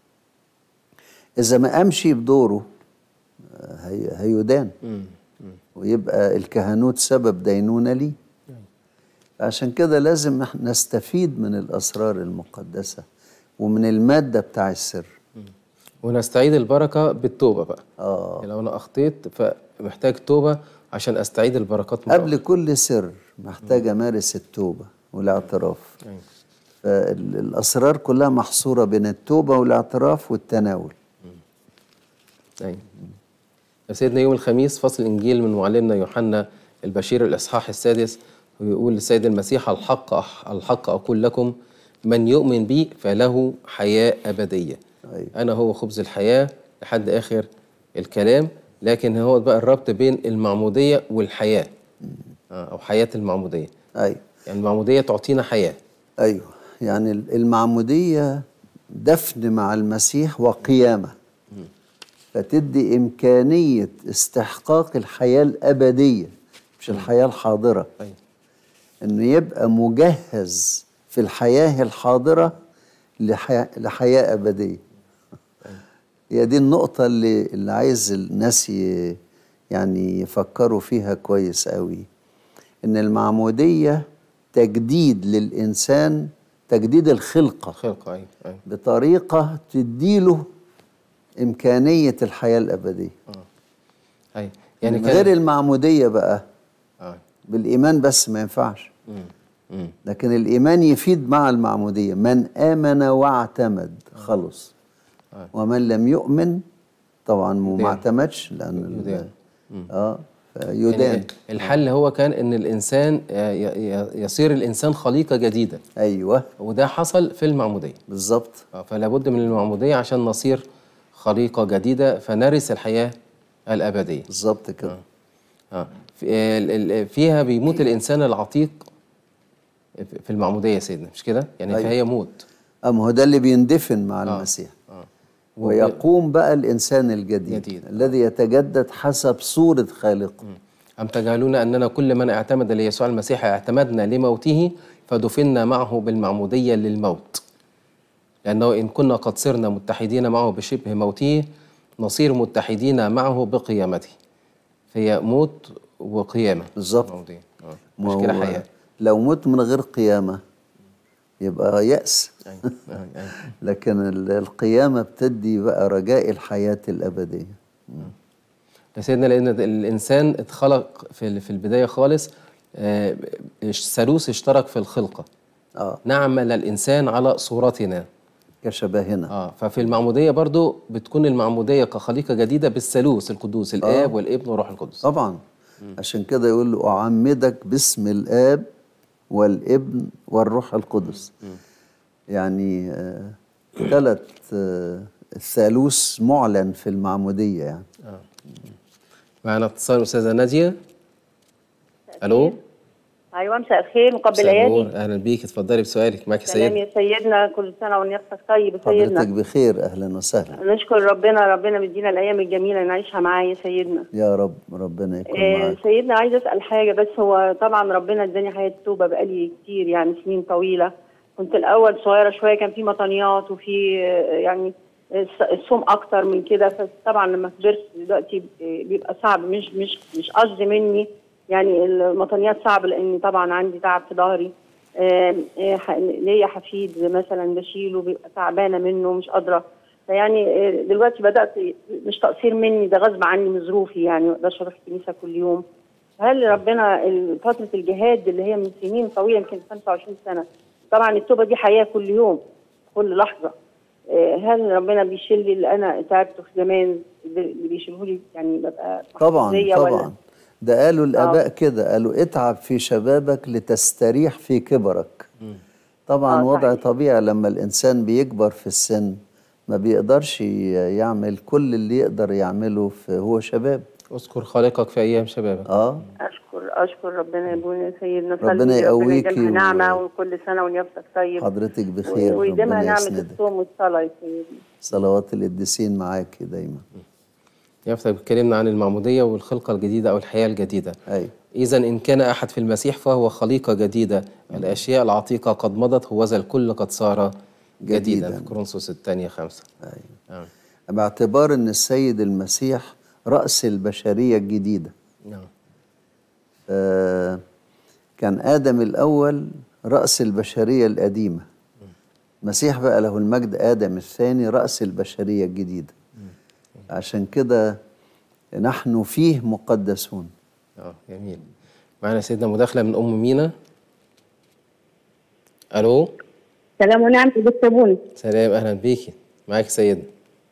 إذا ما أمشي بدوره آه، هي هيدان ويبقى الكهنوت سبب دينونة لي عشان كده لازم إحنا نستفيد من الأسرار المقدسة ومن المادة بتاع السر ونستعيد البركة بالتوبة بقى آه. يعني لو أنا أخطيت فمحتاج توبة عشان أستعيد البركات مرة قبل كل سر محتاج أمارس التوبة والاعتراف أيوة. فالأسرار كلها محصورة بين التوبة والاعتراف والتناول أيوة. سيدنا يوم الخميس فصل الإنجيل من معلمنا يوحنا البشير الإصحاح السادس ويقول السيد المسيح الحق الحق أقول لكم من يؤمن بي فله حياة أبدية أيوة. أنا هو خبز الحياة لحد آخر الكلام لكن هو بقى الربط بين المعمودية والحياة آه، أو حياة المعمودية أيوة يعني المعمودية تعطينا حياة أيوة يعني المعمودية دفن مع المسيح وقيامة فتدي إمكانية استحقاق الحياة الأبدية مش الحياة الحاضرة أيوة. إنه يبقى مجهز في الحياة الحاضرة لحياة, لحياة أبدية هي دي النقطة اللي, اللي عايز الناس ي- يعني يفكروا فيها كويس قوي إن المعمودية تجديد للإنسان تجديد الخلقة خلقة أيوة. أيوة. بطريقة تديله إمكانية الحياة الأبدية أيوة. يعني يعني من غير المعمودية بقى آه. بالإيمان بس ما ينفعش مم. مم. لكن الإيمان يفيد مع المعمودية من آمن واعتمد خلص آه. ومن لم يؤمن طبعا ما يدان. اعتمدش لأن ال- يدان. اه فيدان يعني الحل هو كان ان الانسان آه، ي- ي- يصير الانسان خليقه جديده ايوه وده حصل في المعموديه بالظبط آه، فلا بد من المعموديه عشان نصير خليقه جديده فنرث الحياه الابديه بالظبط كده اه في- آه، ال- ال- فيها بيموت الانسان العتيق في المعموديه يا سيدنا مش كده يعني أيوة. فهي موت أما هو ده اللي بيندفن مع المسيح آه. ويقوم بقى الإنسان الجديد جديد. الذي يتجدد حسب صورة خالقه أم تجهلون أننا كل من اعتمد ليسوع المسيح اعتمدنا لموته فدفنا معه بالمعمودية للموت لأنه إن كنا قد صرنا متحدين معه بشبه موته نصير متحدين معه بقيامته فهي موت وقيامة بالظبط. المعمودية. آه. ما مش كده هو حياة لو مت من غير قيامة يبقى يأس أيوة. أيوة. أيوة. لكن ال- القيامة بتدي بقى رجاء الحياة الأبدية يا سيدنا لأن الإنسان اتخلق في في البداية خالص آه، الثالوث اشترك في الخلقة اه نعمل الإنسان على صورتنا كشبهنا اه ففي المعموديه برضو بتكون المعموديه كخليقه جديده بالثالوث القدوس الاب والابن والروح القدس طبعا عشان كده يقول له أعمدك باسم الآب والابن والروح القدس يعني آه ثلاث آه الثالوث معلن في المعمودية يعني معنا اتصال استاذه ناديه الو ايوه مساء الخير مقبل مساء النور. ايادي اهلا بيك اتفضلي بسؤالك معاك يا سلام سيدنا يا سيدنا كل سنه ونفسك طيب يا حضرتك سيدنا بخير أهلا وسهلا نشكر ربنا ربنا مدينا الايام الجميله اللي نعيشها معاه يا سيدنا يا رب ربنا يكون آه معاك سيدنا عايزه اسال حاجه بس هو طبعا ربنا اداني حياه توبه بقالي كتير يعني سنين طويله كنت الاول صغيره شويه كان في مطنيات وفي آه، يعني الص- الصوم اكتر من كده فطبعا لما كبرت دلوقتي آه، بيبقى صعب مش مش مش قصدي مني يعني المطنيات صعب لاني طبعا عندي تعب في ظهري آه، آه، ح- ليا حفيد مثلا بشيله بيبقى تعبانه منه مش قادره فيعني آه، دلوقتي بدات مش تقصير مني ده غصب عني من ظروفي يعني ما اقدرش اروح الكنيسه كل يوم هل ربنا ال- فتره الجهاد اللي هي من سنين طويله يمكن 25 سنه طبعا التوبه دي حياه كل يوم كل لحظه آه، هل ربنا بيشيل لي اللي انا تعبته في زمان اللي بيشيله لي يعني ببقى طبعا محزية ولا- طبعا ده قالوا الآباء كده قالوا اتعب في شبابك لتستريح في كبرك طبعا آه، وضع صحيح. طبيعي لما الإنسان بيكبر في السن ما بيقدرش ي- يعمل كل اللي يقدر يعمله في هو شباب اذكر خالقك في ايام شبابك اه اشكر اشكر ربنا يا ابونا سيدنا ربنا صلي، يقويكي يديمها و- نعمه وكل سنه ونفسك طيب حضرتك بخير ويديمها ربنا نعمه يسندك الصوم والصلاه يا سيدي صلوات القديسين معاكي دايما يفتح اتكلمنا عن المعموديه والخلقه الجديده او الحياه الجديده ايوه اذا ان كان احد في المسيح فهو خليقه جديده الاشياء العتيقه قد مضت هوذا الكل قد صار جديدا, جديداً. في كورنثوس الثانيه خمسة ايوه آه. باعتبار ان السيد المسيح رأس البشرية الجديدة نعم آه، كان آدم الأول رأس البشرية القديمة مسيح بقى له المجد آدم الثاني رأس البشرية الجديدة عشان كده نحن فيه مقدسون اه جميل معنا سيدنا مداخله من ام مينا الو سلام ونعم يا دكتور بوني سلام اهلا بيكي معاك سيدنا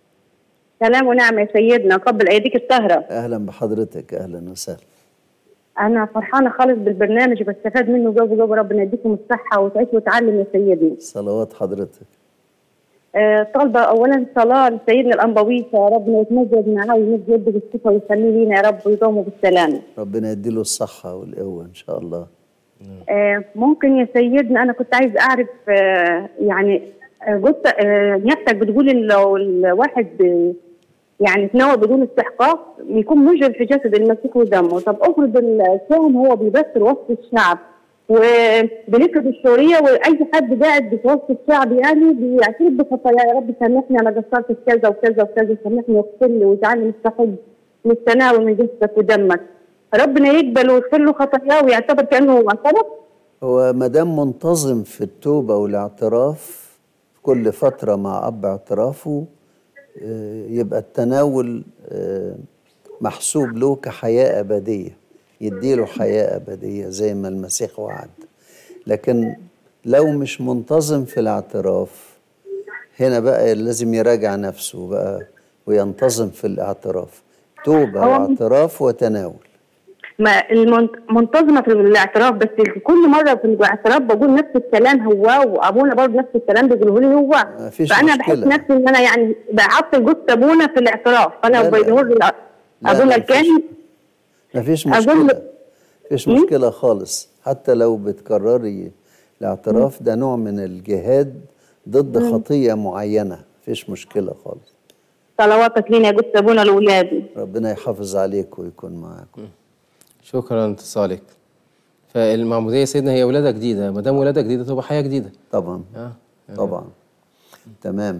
سلام ونعم يا سيدنا قبل ايديك الطاهره أهلا بحضرتك أهلا وسهلا انا فرحانه خالص بالبرنامج بستفاد منه جو جو ربنا يديكم الصحه وتعيش وتعلم يا سيدي صلوات حضرتك آه، طالبه اولا صلاه لسيدنا الانبوي يا ربنا يتمجد معاه ويمد يده بالصفه ويخليه لينا يا رب ويدومه بالسلامه ربنا يديله الصحة والقوة إن شاء الله آه، ممكن يا سيدنا انا كنت عايز اعرف آه، يعني آه، قلت آه، نيابتك بتقول ان لو الواحد آه، يعني تناول بدون استحقاق يكون مجرم في جسد المسيح ودمه طب افرض الصوم هو بيبثر وسط الشعب وبنسبة الشورية واي حد قاعد في وسط الشعب يعني بيعترف بخطايا يا رب سامحني انا قصرت في كذا وكذا وكذا سامحني واغفر لي واجعلني مستحق من التناول من جسدك ودمك ربنا يقبل ويغفر له خطاياه ويعتبر كانه اعترف هو ما دام منتظم في التوبة والاعتراف كل فترة مع أب اعترافه آه، يبقى التناول آه، محسوب له كحياة أبدية يديله حياة أبدية زي ما المسيح وعد لكن لو مش منتظم في الاعتراف هنا بقى لازم يراجع نفسه بقى وينتظم في الاعتراف توبة هو- واعتراف وتناول ما المنت- منتظمه في الاعتراف بس كل مره في الاعتراف بقول نفس الكلام هو وابونا برضه نفس الكلام بيقوله لي هو مفيش فانا بحس مشكلة. نفسي ان انا يعني بعطل جثه ابونا في الاعتراف فانا لا، لا. بقول لا، ابونا لا، الكاهن مفيش أقول مشكلة مفيش مشكلة خالص حتى لو بتكرري الاعتراف ده نوع من الجهاد ضد مم. خطية معينة مفيش مشكلة خالص صلواتك لينا يا جثه ابونا لاولادي ربنا يحافظ عليك ويكون معاكم شكرا لاتصالك فالمعمودية يا سيدنا هي ولادة جديدة ما دام ولادة جديدة تبقى حياة جديدة طبعا اه طبعا تمام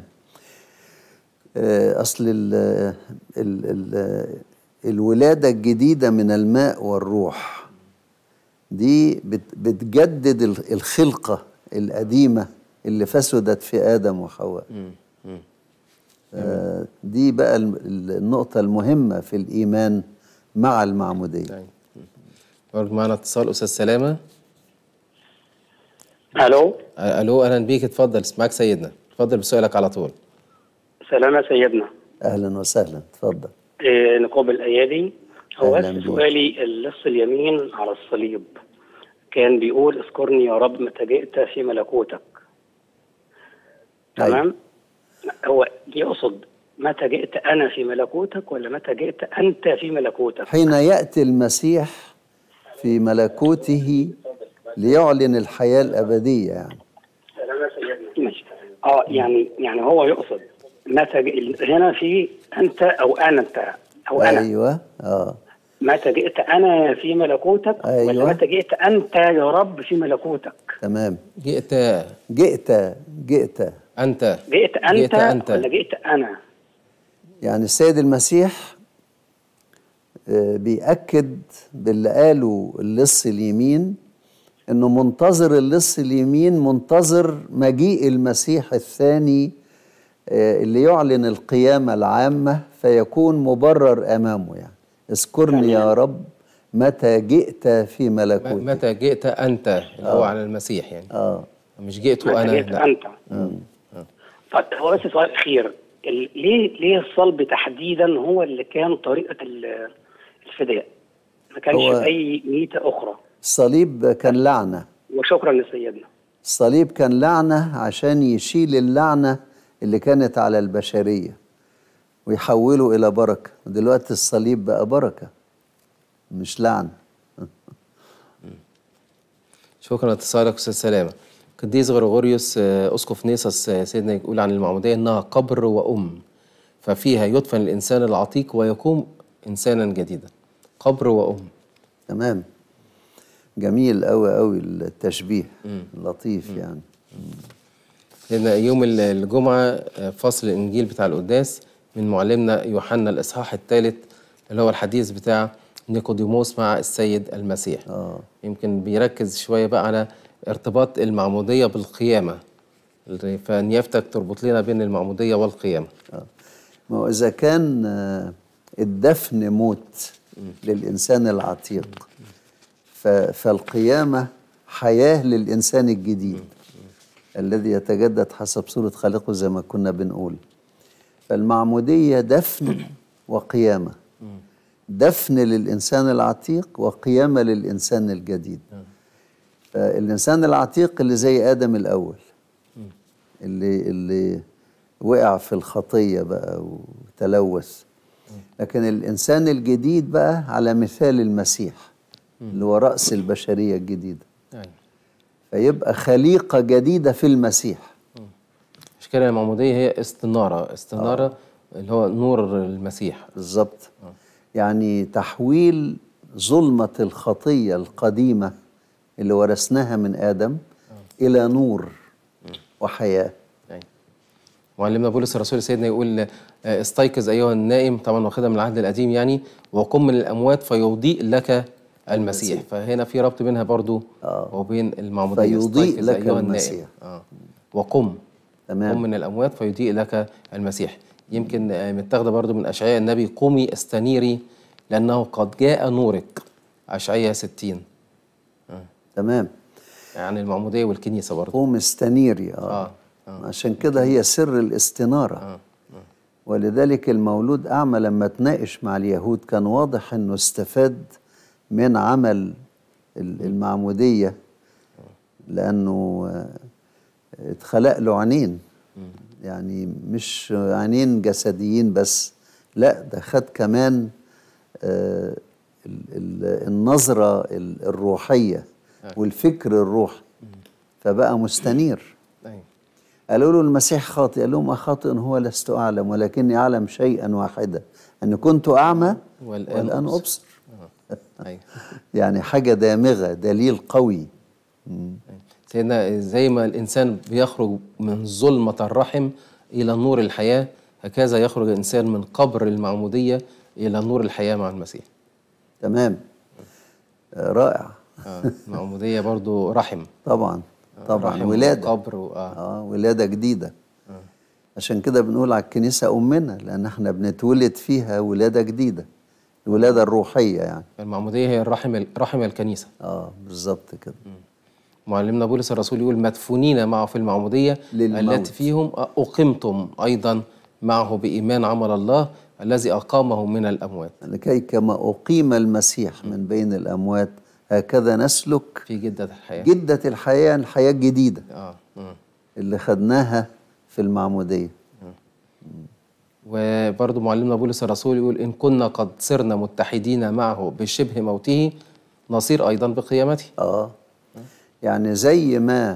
آه، اصل ال ال ال الولاده الجديده من الماء والروح دي بت- بتجدد ال- الخلقه القديمه اللي فسدت في ادم وحواء آه، دي بقى الم- ال- النقطه المهمه في الايمان مع المعموديه برضه معنا اتصال أستاذ سلامة الو آه، ألو أهلا بيك اتفضل اسمعك سيدنا اتفضل بسؤالك على طول سلامة سيدنا اهلا وسهلا اتفضل إيه نقاب الايادي هو أهلاً بس بيك. سؤالي اللص اليمين على الصليب كان بيقول اذكرني يا رب متى جئت في ملكوتك تمام هو يقصد متى جئت انا في ملكوتك ولا متى جئت انت في ملكوتك حين ياتي المسيح في ملكوته ليعلن الحياه الابديه يعني ماشي اه يعني يعني هو يقصد متى ج- هنا في انت او انا انت او انا ايوه اه متى جئت انا في ملكوتك أيوة. ولا متى جئت انت يا رب في ملكوتك تمام جئت جئت جئت أنت جئت انت, جئت أنت. ولا جئت انا يعني السيد المسيح آه، بيأكد باللي قاله اللص اليمين انه منتظر اللص اليمين منتظر مجيء المسيح الثاني آه، اللي يعلن القيامة العامة فيكون مبرر أمامه يعني اذكرني يا رب متى جئت في م- ملكوتك متى جئت أنت اللي هو آه. على المسيح يعني اه مش جئت متى أنا جئت لا انت طيب هو بس سؤال اخير ال- ليه ليه الصلب تحديدا هو اللي كان طريقه ال- الفداء ما كانش هو- باي ميته اخرى الصليب كان لعنة وشكرا لسيدنا الصليب كان لعنة عشان يشيل اللعنة اللي كانت على البشرية ويحوله إلى بركة ودلوقتي الصليب بقى بركة مش لعنة شكرا لاتصالك أستاذ سلامة قديس غريغوريوس آه، أسقف نيسوس آه، سيدنا يقول عن المعمودية إنها قبر وأم ففيها يدفن الإنسان العتيق ويقوم إنسانا جديدا قبر وأم تمام جميل قوي قوي التشبيه لطيف يعني لأن يوم ال- الجمعة آه، فصل الإنجيل بتاع القداس من معلمنا يوحنا الإصحاح الثالث اللي هو الحديث بتاع نيقوديموس مع السيد المسيح آه. يمكن بيركز شوية بقى على ارتباط المعمودية بالقيامة فنيافتك تربط لنا بين المعمودية والقيامة ما هو إذا كان آه، الدفن موت للإنسان العتيق ف- فالقيامة حياة للإنسان الجديد الذي يتجدد حسب صورة خالقه زي ما كنا بنقول فالمعمودية دفن وقيامة دفن للإنسان العتيق وقيامة للإنسان الجديد فالإنسان العتيق اللي زي آدم الأول اللي اللي وقع في الخطية بقى وتلوث لكن الإنسان الجديد بقى على مثال المسيح اللي هو رأس البشرية الجديدة أيوة. فيبقى خليقة جديدة في المسيح مش كده المعمودية هي استنارة استنارة اللي هو نور المسيح بالظبط يعني تحويل ظلمة الخطية القديمة اللي ورثناها من آدم إلى نور وحياة أيوة. معلمنا بولس الرسول سيدنا يقول آه، استيقظ أيها النائم طبعا واخدها من العهد القديم يعني وقم من الأموات فيضيء لك المسيح فهنا في ربط بينها برضو وبين المعمودية فيضيء استيقظ لك أيها النائم. المسيح. آه. وقم تمام. قم من الأموات فيضيء لك المسيح يمكن آه، متاخدة برضو من أشعياء النبي قومي استنيري لأنه قد جاء نورك أشعياء 60 تمام يعني المعمودية والكنيسة برضو قوم استنيري آه. آه. عشان كده هي سر الاستنارة آه. ولذلك المولود أعمى لما تناقش مع اليهود كان واضح أنه استفاد من عمل ال- المعمودية لأنه آه، اتخلق له عينين يعني مش عينين جسديين بس لا ده خد كمان آه، ال- ال- النظرة ال- الروحية والفكر الروحي فبقى مستنير أيوة. قالوا له المسيح خاطئ قال لهم أخاطئ هو لست أعلم ولكني أعلم شيئا واحدا أن كنت أعمى والآن والآن أبصر. أبصر أيوة. يعني حاجة دامغة دليل قوي سيدنا زي ما الإنسان بيخرج من ظلمة الرحم إلى نور الحياة هكذا يخرج الإنسان من قبر المعمودية إلى نور الحياة مع المسيح تمام آه، رائع آه. المعمودية برضو رحم طبعا طبعا رحم ولادة وقبر و... آه. آه ولادة جديدة عشان كده بنقول على الكنيسة أمنا لأن احنا بنتولد فيها ولادة جديدة الولادة الروحية يعني المعمودية هي الرحم رحم الكنيسة اه بالظبط كده معلمنا بولس الرسول يقول مدفونين معه في المعمودية للموت. التي فيهم أقمتم أيضا معه بإيمان عمل الله الذي أقامه من الأموات لكي كما أقيم المسيح من بين الأموات هكذا نسلك في جدة الحياة جدة الحياة الحياة الجديدة آه. مم. اللي خدناها في المعمودية وبرضه معلمنا بولس الرسول يقول إن كنا قد صرنا متحدين معه بشبه موته نصير أيضا بقيامته آه يعني زي ما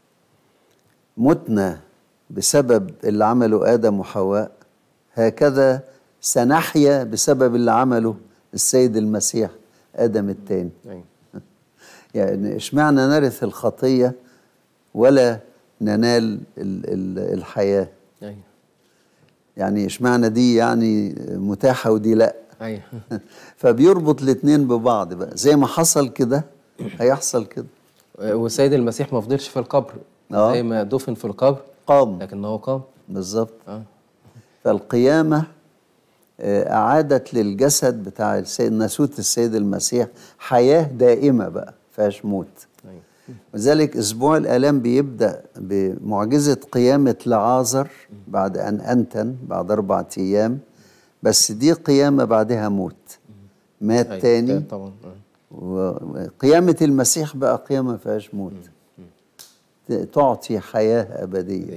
متنا بسبب اللي عمله آدم وحواء هكذا سنحيا بسبب اللي عمله السيد المسيح آدم الثاني أيوة. يعني اشمعنى نرث الخطية ولا ننال ال- ال- الحياة أيوة. يعني اشمعنى دي يعني متاحة ودي لا أيوة. فبيربط الاتنين ببعض بقى زي ما حصل كده هيحصل كده والسيد المسيح ما فضلش في القبر آه. زي ما دفن في القبر قام لكنه قام بالظبط آه. فالقيامة آه، أعادت للجسد بتاع السيد ناسوت السيد المسيح حياة دائمة بقى فيهاش موت أيوة. لذلك أسبوع الآلام بيبدأ بمعجزة قيامة لعازر بعد أن أنتن بعد أربعة أيام بس دي قيامة بعدها موت مات أيوة. تاني طبعا آه. وقيامة المسيح بقى قيامة ما فيهاش موت ت- تعطي حياة أبدية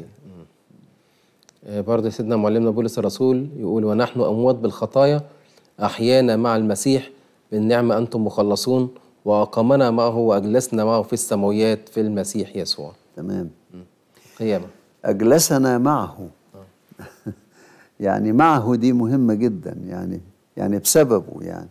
آه، برضه سيدنا معلمنا بولس الرسول يقول ونحن أموات بالخطايا أحيانا مع المسيح بالنعمة أنتم مخلصون وأقامنا معه وأجلسنا معه في السماويات في المسيح يسوع تمام قيامة أجلسنا معه يعني معه دي مهمة جدا يعني يعني بسببه يعني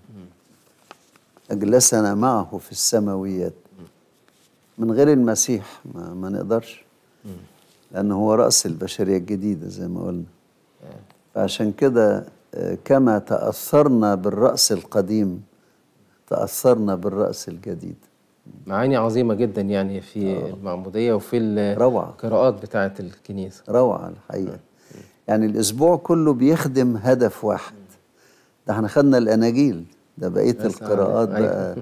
أجلسنا معه في السماويات من غير المسيح ما, ما نقدرش لأنه هو رأس البشرية الجديدة زي ما قلنا فعشان كده آه، كما تأثرنا بالرأس القديم تأثرنا بالرأس الجديد معاني عظيمة جدا يعني في المعمودية وفي روعة القراءات بتاعة الكنيسة روعة الحقيقة يعني الأسبوع كله بيخدم هدف واحد ده احنا خدنا الأناجيل ده بقية يا القراءات سلام. بقى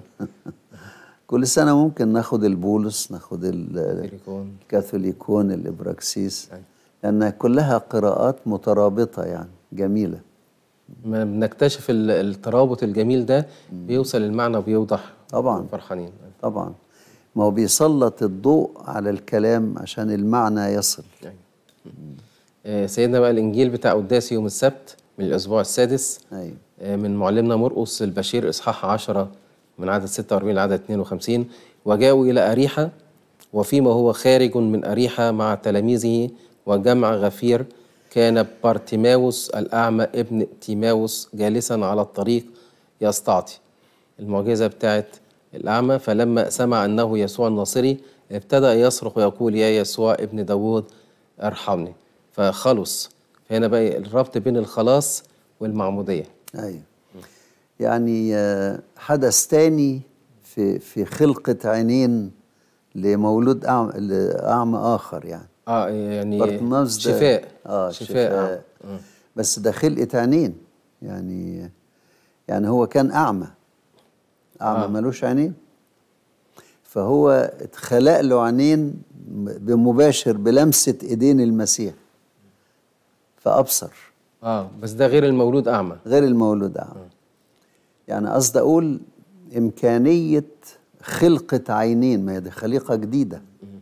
كل سنة ممكن ناخد البولس ناخد ال- الكاثوليكون. الكاثوليكون الإبراكسيس لأنها كلها قراءات مترابطة يعني جميلة ما بنكتشف ال- الترابط الجميل ده بيوصل المعنى وبيوضح طبعا فرحانين طبعا ما هو بيسلط الضوء على الكلام عشان المعنى يصل آه، سيدنا بقى الإنجيل بتاع قداس يوم السبت من الأسبوع السادس أيوة. آه، من معلمنا مرقس البشير إصحاح 10 من عدد 46 لعدد 52 وجاءوا إلى أريحة وفيما هو خارج من أريحة مع تلاميذه وجمع غفير كان بارتيماوس الأعمى ابن تيماوس جالسا على الطريق يستعطي المعجزة بتاعت الأعمى فلما سمع أنه يسوع الناصري ابتدأ يصرخ ويقول يا يسوع ابن داوود ارحمني فخلص هنا بقى الربط بين الخلاص والمعمودية أيوة يعني آه، حدث تاني في في خلقة عينين لمولود أعمى, لأعمى آخر يعني اه يعني بارتناوس ده- شفاء اه شفاء, شفاء, آه. بس ده خلقة عينين يعني يعني هو كان أعمى أعمى آه. ملوش عينين فهو اتخلق له عينين بمباشر بلمسة إيدين المسيح فأبصر اه بس ده غير المولود أعمى غير المولود أعمى يعني قصدي أقول إمكانية خلقة عينين ما هي دي خليقة جديدة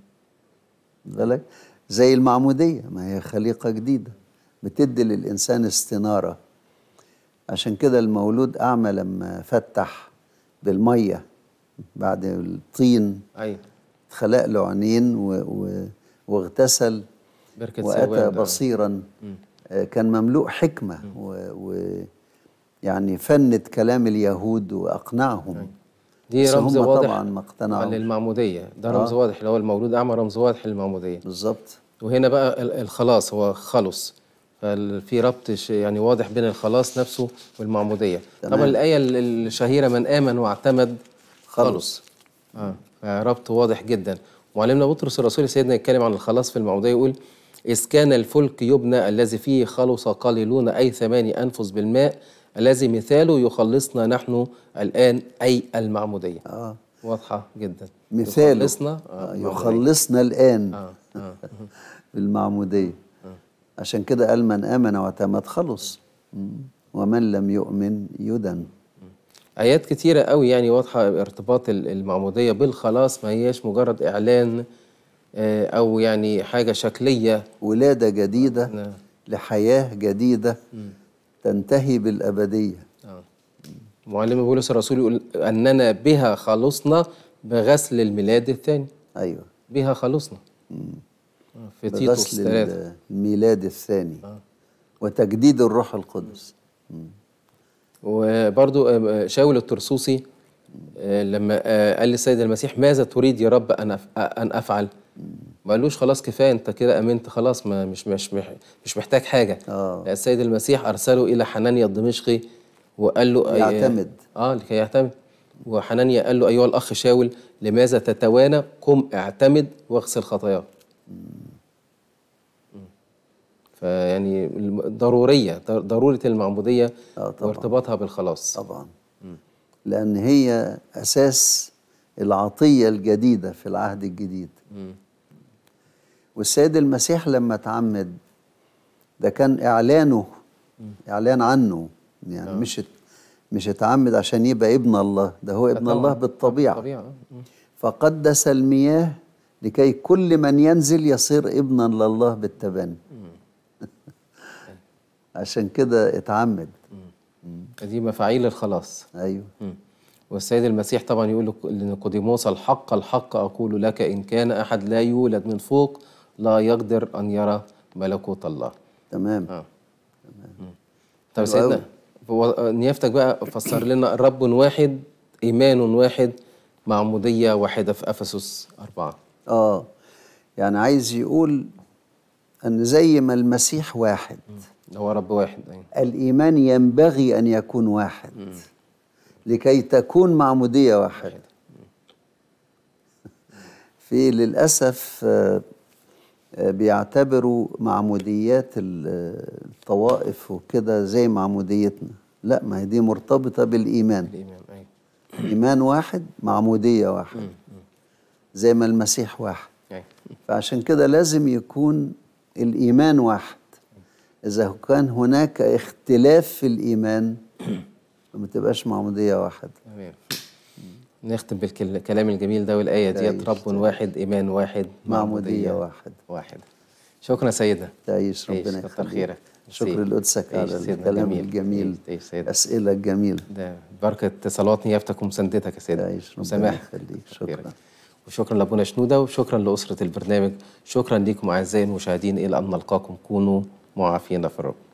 بالك زي المعمودية ما هي خليقة جديدة بتدي للإنسان استنارة عشان كده المولود أعمى لما فتح بالمية بعد الطين أيوة اتخلق له عينين و... و... واغتسل بركة وأتى سواد، آه. بصيرا آه، كان مملوء حكمة و... و... يعني فند كلام اليهود وأقنعهم دي بس رمز هم واضح طبعا ما اقتنعوا للمعمودية ده رمز آه. واضح اللي هو المولود أعمى رمز واضح للمعمودية بالظبط وهنا بقى ال- الخلاص هو خلص ففي ربط ش- يعني واضح بين الخلاص نفسه والمعمودية تمام. طبعا الآية ال- الشهيرة من آمن واعتمد خلص. خلص اه ربط واضح جدا معلمنا بطرس الرسول سيدنا يتكلم عن الخلاص في المعمودية يقول إذ كان الفلك يبنى الذي فيه خلص قليلون أي ثماني أنفس بالماء الذي مثاله يخلصنا نحن الآن أي المعمودية آه. واضحة جدا مثاله يخلصنا آه، المعمودية. يخلصنا الآن آه. آه. بالمعمودية عشان كده قال من آمن واعتمد خلص مم. ومن لم يؤمن يدن آيات كتيرة قوي يعني واضحة ارتباط ال- المعمودية بالخلاص ما هياش مجرد إعلان آه، أو يعني حاجة شكلية ولادة جديدة نعم. لحياة جديدة مم. تنتهي بالأبدية آه. معلم بولس الرسول يقول أننا بها خلصنا بغسل الميلاد الثاني أيوة بها خلصنا آه، في تيتوس بغسل ثلاثة الميلاد الثاني وتجديد الروح القدس وبرضو آه، شاول الترسوسي آه، لما آه، قال للسيد المسيح ماذا تريد يا رب أن أف- أن أفعل؟ ما قالوش خلاص كفايه انت كده امنت خلاص ما مش مش مح- مش محتاج حاجه آه. لا، السيد المسيح ارسله الى حنانيا الدمشقي وقال له يعتمد. اه لكي يعتمد وحنانيا قال له ايها الاخ شاول لماذا تتوانى قم اعتمد واغسل خطاياك فيعني الم- ضروريه ضر- ضروره المعموديه آه طبعا. وارتباطها بالخلاص طبعا لأن هي أساس العطية الجديدة في العهد الجديد مم. والسيد المسيح لما تعمد ده كان إعلانه إعلان عنه يعني مش ات- مش اتعمد عشان يبقى ابن الله ده هو ابن طبعاً. الله بالطبيعة طبيعه آه. مم. فقدس المياه لكي كل من ينزل يصير ابنا لله بالتبني عشان كده اتعمد دي مفاعيل الخلاص ايوه مم. والسيد المسيح طبعا يقول لك- لنيقوديموس الحق الحق أقول لك إن كان أحد لا يولد من فوق لا يقدر أن يرى ملكوت الله تمام آه. طب حلو أوي. سيدنا هو- نيافتك بقى فسر لنا رب واحد إيمان واحد معمودية واحدة في أفسس أربعة اه يعني عايز يقول ان زي ما المسيح واحد هو رب واحد أيوة. الايمان ينبغي ان يكون واحد لكي تكون معموديه واحده في للاسف آه، آه، بيعتبروا معموديات ال- الطوائف وكده زي معموديتنا لا ما هي دي مرتبطه بالايمان الإيمان أيوة. ايمان واحد معموديه واحده زي ما المسيح واحد أيوة. فعشان كده لازم يكون الإيمان واحد إذا كان هناك اختلاف في الإيمان ما تبقاش معمودية واحد تمام نختم بالكلام الجميل ده والآية ديت رب واحد إيمان واحد معمودية واحد واحد شكرا سيدنا تعيش ربنا كتر يخليك خيرك شكر لقدسك تعيش على سيدنا الكلام جميل. الجميل تعيش سيدنا. أسئلة الجميلة ده بركة صلوات نيافتك ومساندتك يا سيدنا تعيش ربنا وسماح يخليك شكرا وشكرا لابونا شنودة وشكرا لأسرة البرنامج شكرا لكم أعزائي المشاهدين إلى أن نلقاكم كونوا معافين في الرب